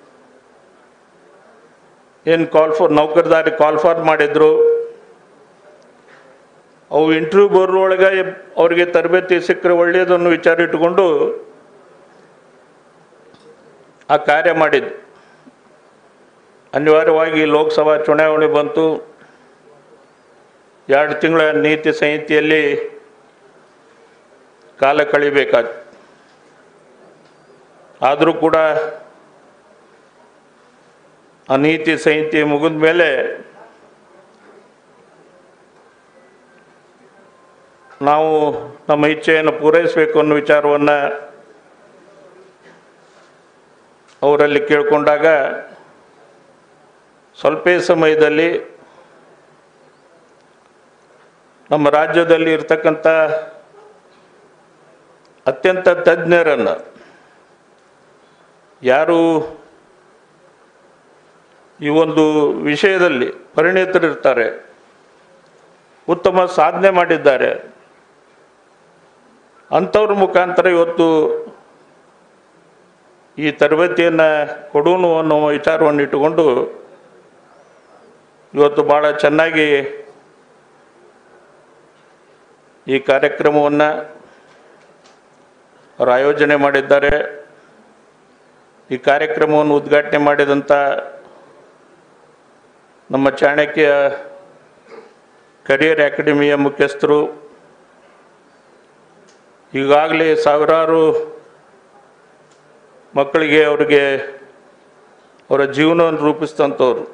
ಏನು ಕಾಲ್ ಫಾರ್ ನೌಕರದಾರಿ ಕಾಲ್ ಫಾರ್ ಮಾಡಿದ್ರು ಅವು ಇಂಟರ್ವ್ಯೂ ಬರೋಳಗೆ ಅವರಿಗೆ ತರಬೇತಿ ಸಿಕ್ಕರೆ ಒಳ್ಳೆಯದು ಅನ್ನೋ ವಿಚಾರ ಇಟ್ಟುಕೊಂಡು ಆ ಕಾರ್ಯ ಮಾಡಿದ್ದು ಅನಿವಾರ್ಯವಾಗಿ ಲೋಕಸಭಾ ಚುನಾವಣೆ ಬಂತು ಎರಡು ತಿಂಗಳ ನೀತಿ ಸಂಹಿತೆಯಲ್ಲಿ ಕಾಲ ಕಳಿಬೇಕಾಯ್ತು ಆದರೂ ಕೂಡ ಆ ನೀತಿ ಸಂಹಿತೆ ಮುಗಿದ ಮೇಲೆ ನಾವು ನಮ್ಮ ಇಚ್ಛೆಯನ್ನು ಪೂರೈಸಬೇಕು ಅನ್ನೋ ವಿಚಾರವನ್ನು ಅವರಲ್ಲಿ ಕೇಳಿಕೊಂಡಾಗ ಸ್ವಲ್ಪ ಸಮಯದಲ್ಲಿ ನಮ್ಮ ರಾಜ್ಯದಲ್ಲಿ ಇರ್ತಕ್ಕಂಥ ಅತ್ಯಂತ ತಜ್ಞರನ್ನು ಯಾರು ಈ ಒಂದು ವಿಷಯದಲ್ಲಿ ಪರಿಣಿತರಿರ್ತಾರೆ ಉತ್ತಮ ಸಾಧನೆ ಮಾಡಿದ್ದಾರೆ ಅಂಥವ್ರ ಮುಖಾಂತರ ಇವತ್ತು ಈ ತರಬೇತಿಯನ್ನು ಕೊಡೋಣ ಅನ್ನೋ ವಿಚಾರವನ್ನು ಇಟ್ಟುಕೊಂಡು ಇವತ್ತು ಭಾಳ ಚೆನ್ನಾಗಿ ಈ ಕಾರ್ಯಕ್ರಮವನ್ನು ಅವರು ಆಯೋಜನೆ ಮಾಡಿದ್ದಾರೆ ಈ ಕಾರ್ಯಕ್ರಮವನ್ನು ಉದ್ಘಾಟನೆ ಮಾಡಿದಂಥ ನಮ್ಮ ಚಾಣಕ್ಯ ಕರಿಯರ್ ಅಕಾಡೆಮಿಯ ಮುಖ್ಯಸ್ಥರು ಈಗಾಗಲೇ ಸಾವಿರಾರು ಮಕ್ಕಳಿಗೆ ಅವರಿಗೆ ಅವರ ಜೀವನವನ್ನು ರೂಪಿಸಿದಂಥವ್ರು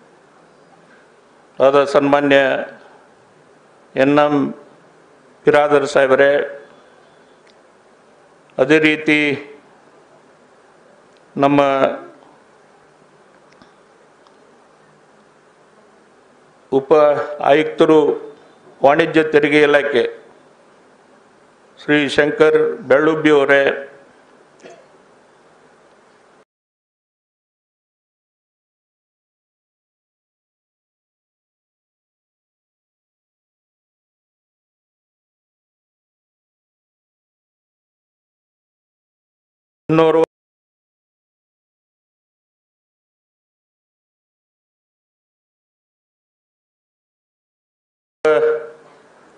ಆದ ಸನ್ಮಾನ್ಯ ಎನ್ ಎಂ ಬಿರಾದರ್ ಸಾಹೇಬರೇ ಅದೇ ರೀತಿ ನಮ್ಮ ಉಪ ಆಯುಕ್ತರು ವಾಣಿಜ್ಯ ತೆರಿಗೆ ಇಲಾಖೆ ಶ್ರೀ ಶಂಕರ್ ಬೆಳ್ಳುಬ್ಬಿ ಅವರೇ ಇನ್ನೂರು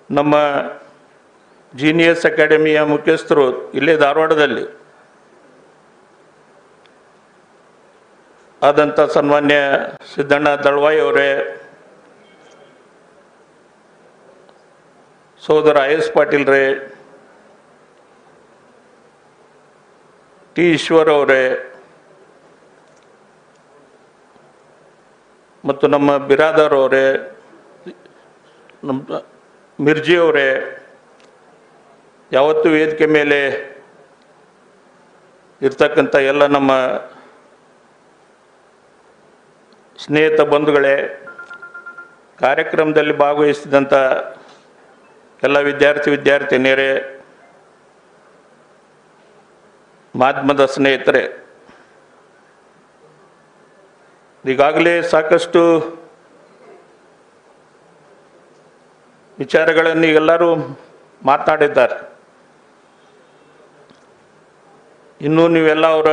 ನಮ್ಮ ಜೀನಿಯಸ್ ಅಕಾಡೆಮಿಯ ಮುಖ್ಯಸ್ಥರು ಇಲ್ಲೇ ಧಾರವಾಡದಲ್ಲಿ ಆದಂಥ ಸನ್ಮಾನ್ಯ ಸಿದ್ದಣ್ಣ ದಳ್ವಾಯಿ ಅವರೇ ಸೋದರ ಐ ಎಸ್ ಪಾಟೀಲ್ ರೇ ಟಿ ಈಶ್ವರ್ ಅವರೇ ಮತ್ತು ನಮ್ಮ ಬಿರಾದರ್ ಅವರೇ ನಮ್ಮ ಮಿರ್ಜಿ ಅವರೇ ಯಾವತ್ತೂ ವೇದಿಕೆ ಮೇಲೆ ಇರ್ತಕ್ಕಂಥ ಎಲ್ಲ ನಮ್ಮ ಸ್ನೇಹಿತ ಬಂಧುಗಳೇ ಕಾರ್ಯಕ್ರಮದಲ್ಲಿ ಭಾಗವಹಿಸಿದಂಥ ಎಲ್ಲ ವಿದ್ಯಾರ್ಥಿ ವಿದ್ಯಾರ್ಥಿನಿಯರೇ ಮಾಧ್ಯಮದ ಸ್ನೇಹಿತರೆ ಈಗಾಗಲೇ ಸಾಕಷ್ಟು ವಿಚಾರಗಳನ್ನು ಎಲ್ಲರೂ ಮಾತನಾಡಿದ್ದಾರೆ ಇನ್ನೂ ನೀವೆಲ್ಲ ಅವರ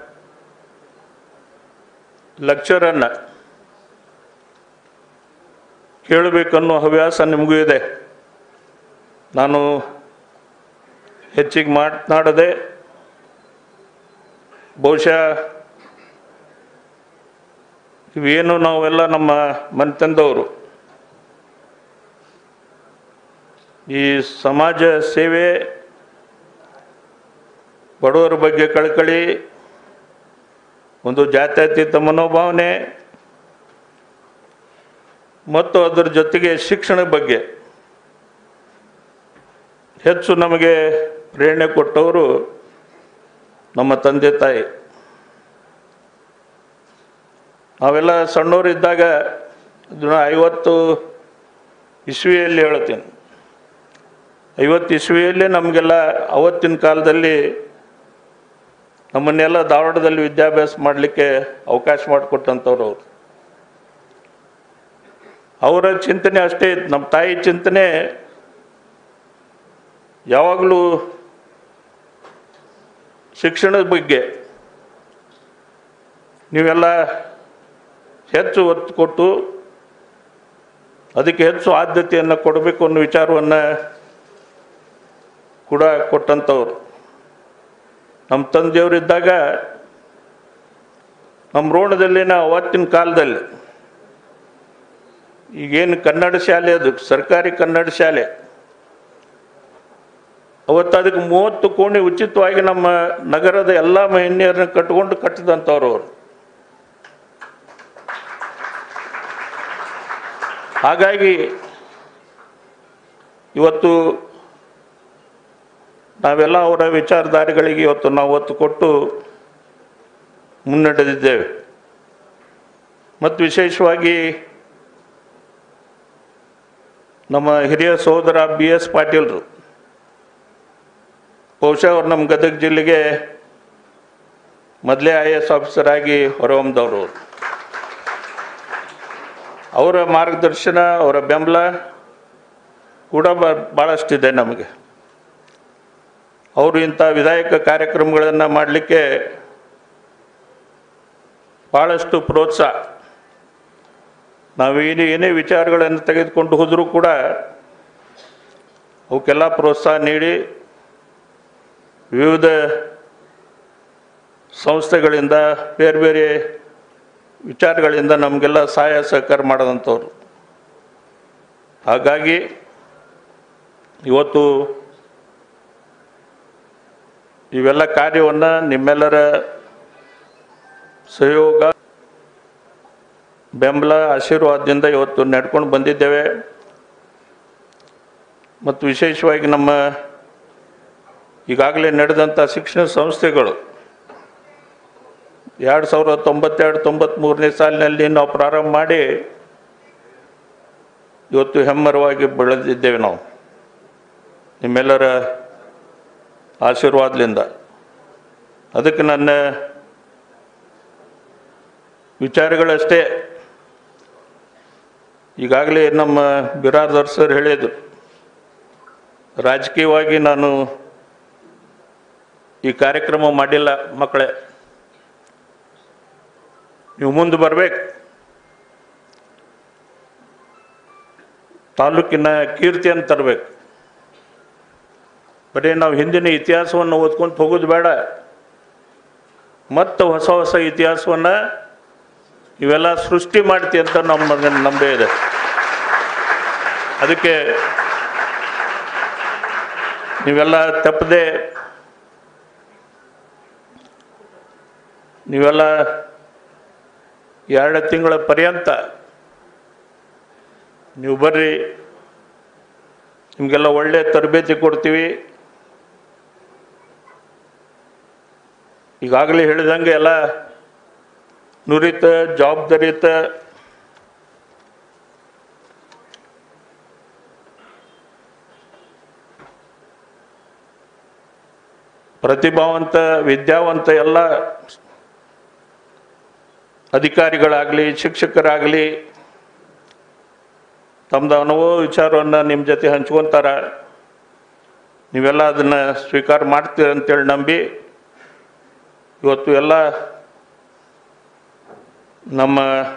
ಲೆಕ್ಚರನ್ನು ಕೇಳಬೇಕನ್ನೋ ಹವ್ಯಾಸ ನಿಮಗೂ ಇದೆ ನಾನು ಹೆಚ್ಚಿಗೆ ಮಾತನಾಡದೆ ಬಹುಶಃ ಇವೇನು ನಾವೆಲ್ಲ ನಮ್ಮ ಮನೆತಂದವರು ಈ ಸಮಾಜ ಸೇವೆ ಬಡವರ ಬಗ್ಗೆ ಕಳಕಳಿ ಒಂದು ಜಾತ್ಯತೀತ ಮನೋಭಾವನೆ ಮತ್ತು ಅದರ ಜೊತೆಗೆ ಶಿಕ್ಷಣ ಬಗ್ಗೆ ಹೆಚ್ಚು ನಮಗೆ ಪ್ರೇರಣೆ ಕೊಟ್ಟವರು ನಮ್ಮ ತಂದೆ ತಾಯಿ ನಾವೆಲ್ಲ ಸಣ್ಣವರಿದ್ದಾಗ ಅದನ್ನ ಐವತ್ತು ಇಸ್ವಿಯಲ್ಲಿ ಹೇಳ್ತೀನಿ ಐವತ್ತು ಇಸ್ವಿಯಲ್ಲೇ ನಮಗೆಲ್ಲ ಅವತ್ತಿನ ಕಾಲದಲ್ಲಿ ನಮ್ಮನ್ನೆಲ್ಲ ಧಾರವಾಡದಲ್ಲಿ ವಿದ್ಯಾಭ್ಯಾಸ ಮಾಡಲಿಕ್ಕೆ ಅವಕಾಶ ಮಾಡಿಕೊಟ್ಟಂಥವ್ರು ಅವರು ಅವರ ಚಿಂತನೆ ಅಷ್ಟೇ ಇತ್ತು ನಮ್ಮ ತಾಯಿ ಚಿಂತನೆ ಯಾವಾಗಲೂ ಶಿಕ್ಷಣದ ಬಗ್ಗೆ ನೀವೆಲ್ಲ ಹೆಚ್ಚು ಒತ್ತು ಕೊಟ್ಟು ಅದಕ್ಕೆ ಹೆಚ್ಚು ಆದ್ಯತೆಯನ್ನು ಕೊಡಬೇಕು ಅನ್ನೋ ವಿಚಾರವನ್ನು ಕೂಡ ಕೊಟ್ಟಂಥವ್ರು ನಮ್ಮ ತಂದೆಯವರಿದ್ದಾಗ ನಮ್ಮ ರೋಣದಲ್ಲಿನ ಅವತ್ತಿನ ಕಾಲದಲ್ಲಿ ಈಗೇನು ಕನ್ನಡ ಶಾಲೆ ಅದು ಸರ್ಕಾರಿ ಕನ್ನಡ ಶಾಲೆ ಅವತ್ತು ಅದಕ್ಕೆ ಮೂವತ್ತು ಕೋಣೆ ಉಚಿತವಾಗಿ ನಮ್ಮ ನಗರದ ಎಲ್ಲ ಮಹಿಳೆಯರನ್ನ ಕಟ್ಕೊಂಡು ಕಟ್ಟಿದಂಥವ್ರು ಅವರು ಹಾಗಾಗಿ ಇವತ್ತು ನಾವೆಲ್ಲ ಅವರ ವಿಚಾರಧಾರೆಗಳಿಗೆ ಇವತ್ತು ನಾವು ಒತ್ತು ಕೊಟ್ಟು ಮುನ್ನಡೆದಿದ್ದೇವೆ ಮತ್ತು ವಿಶೇಷವಾಗಿ ನಮ್ಮ ಹಿರಿಯ ಸಹೋದರ ಬಿ ಎಸ್ ಪಾಟೀಲ್ರು ಬಹುಶಃ ಅವ್ರು ನಮ್ಮ ಗದಗ ಜಿಲ್ಲೆಗೆ ಮೊದಲೇ ಐ ಎ ಎಸ್ ಆಫೀಸರ್ ಆಗಿ ಹೊರಹೊಮ್ದವರು ಅವರು ಅವರ ಮಾರ್ಗದರ್ಶನ ಅವರ ಬೆಂಬಲ ಕೂಡ ಬ ಭಾಳಷ್ಟಿದೆ ನಮಗೆ ಅವರು ಇಂಥ ವಿಧಾಯಕ ಕಾರ್ಯಕ್ರಮಗಳನ್ನು ಮಾಡಲಿಕ್ಕೆ ಭಾಳಷ್ಟು ಪ್ರೋತ್ಸಾಹ ನಾವೇನು ಏನೇ ವಿಚಾರಗಳನ್ನು ತೆಗೆದುಕೊಂಡು ಹೋದರೂ ಕೂಡ ಅವಕ್ಕೆಲ್ಲ ಪ್ರೋತ್ಸಾಹ ನೀಡಿ ವಿವಿಧ ಸಂಸ್ಥೆಗಳಿಂದ ಬೇರೆ ಬೇರೆ ವಿಚಾರಗಳಿಂದ ನಮಗೆಲ್ಲ ಸಹಾಯ ಸಹಕಾರ ಮಾಡೋದಂಥವ್ರು ಹಾಗಾಗಿ ಇವತ್ತು ಇವೆಲ್ಲ ಕಾರ್ಯವನ್ನು ನಿಮ್ಮೆಲ್ಲರ ಸಹಯೋಗ ಬೆಂಬಲ ಆಶೀರ್ವಾದದಿಂದ ಇವತ್ತು ನಡ್ಕೊಂಡು ಬಂದಿದ್ದೇವೆ ಮತ್ತು ವಿಶೇಷವಾಗಿ ನಮ್ಮ ಈಗಾಗಲೇ ನಡೆದಂಥ ಶಿಕ್ಷಣ ಸಂಸ್ಥೆಗಳು ಎರಡು ಸಾವಿರದ ತೊಂಬತ್ತೆರಡು ತೊಂಬತ್ತ್ಮೂರನೇ ಸಾಲಿನಲ್ಲಿ ನಾವು ಪ್ರಾರಂಭ ಮಾಡಿ ಇವತ್ತು ಹೆಮ್ಮರವಾಗಿ ಬೆಳೆದಿದ್ದೇವೆ ನಾವು ನಿಮ್ಮೆಲ್ಲರ ಆಶೀರ್ವಾದದಿಂದ ಅದಕ್ಕೆ ನನ್ನ ವಿಚಾರಗಳಷ್ಟೇ ಈಗಾಗಲೇ ನಮ್ಮ ಬಿರಾದರ್ ಸರ್ ಹೇಳಿದರು ರಾಜಕೀಯವಾಗಿ ನಾನು ಈ ಕಾರ್ಯಕ್ರಮ ಮಾಡಿಲ್ಲ ಮಕ್ಕಳೇ ನೀವು ಮುಂದೆ ಬರಬೇಕು ತಾಲೂಕಿನ ಕೀರ್ತಿಯನ್ನು ತರಬೇಕು ಬರೀ ನಾವು ಹಿಂದಿನ ಇತಿಹಾಸವನ್ನು ಓದ್ಕೊಂತ ಹೋಗೋದು ಬೇಡ ಮತ್ತು ಹೊಸ ಹೊಸ ಇತಿಹಾಸವನ್ನು ಇವೆಲ್ಲ ಸೃಷ್ಟಿ ಮಾಡ್ತಿ ಅಂತ ನಮ್ಮ ನಂಬೆ ಇದೆ ಅದಕ್ಕೆ ನೀವೆಲ್ಲ ತಪ್ಪದೆ ನೀವೆಲ್ಲ ಎರಡು ತಿಂಗಳ ಪರ್ಯಂತ ನೀವು ಬರ್ರಿ ನಿಮಗೆಲ್ಲ ಒಳ್ಳೆ ತರಬೇತಿ ಕೊಡ್ತೀವಿ ಈಗಾಗಲೇ ಹೇಳಿದಂಗೆ ಎಲ್ಲ ನುರಿತ ಜವಾಬ್ದಾರಿಯುತ ಪ್ರತಿಭಾವಂತ ವಿದ್ಯಾವಂತ ಎಲ್ಲ ಅಧಿಕಾರಿಗಳಾಗಲಿ ಶಿಕ್ಷಕರಾಗಲಿ ತಮ್ಮದು ಅನುಭವ ವಿಚಾರವನ್ನು ನಿಮ್ಮ ಜೊತೆ ಹಂಚ್ಕೊತಾರ ನೀವೆಲ್ಲ ಅದನ್ನು ಸ್ವೀಕಾರ ಮಾಡ್ತೀರ ಅಂತೇಳಿ ನಂಬಿ ಇವತ್ತು ಎಲ್ಲ ನಮ್ಮ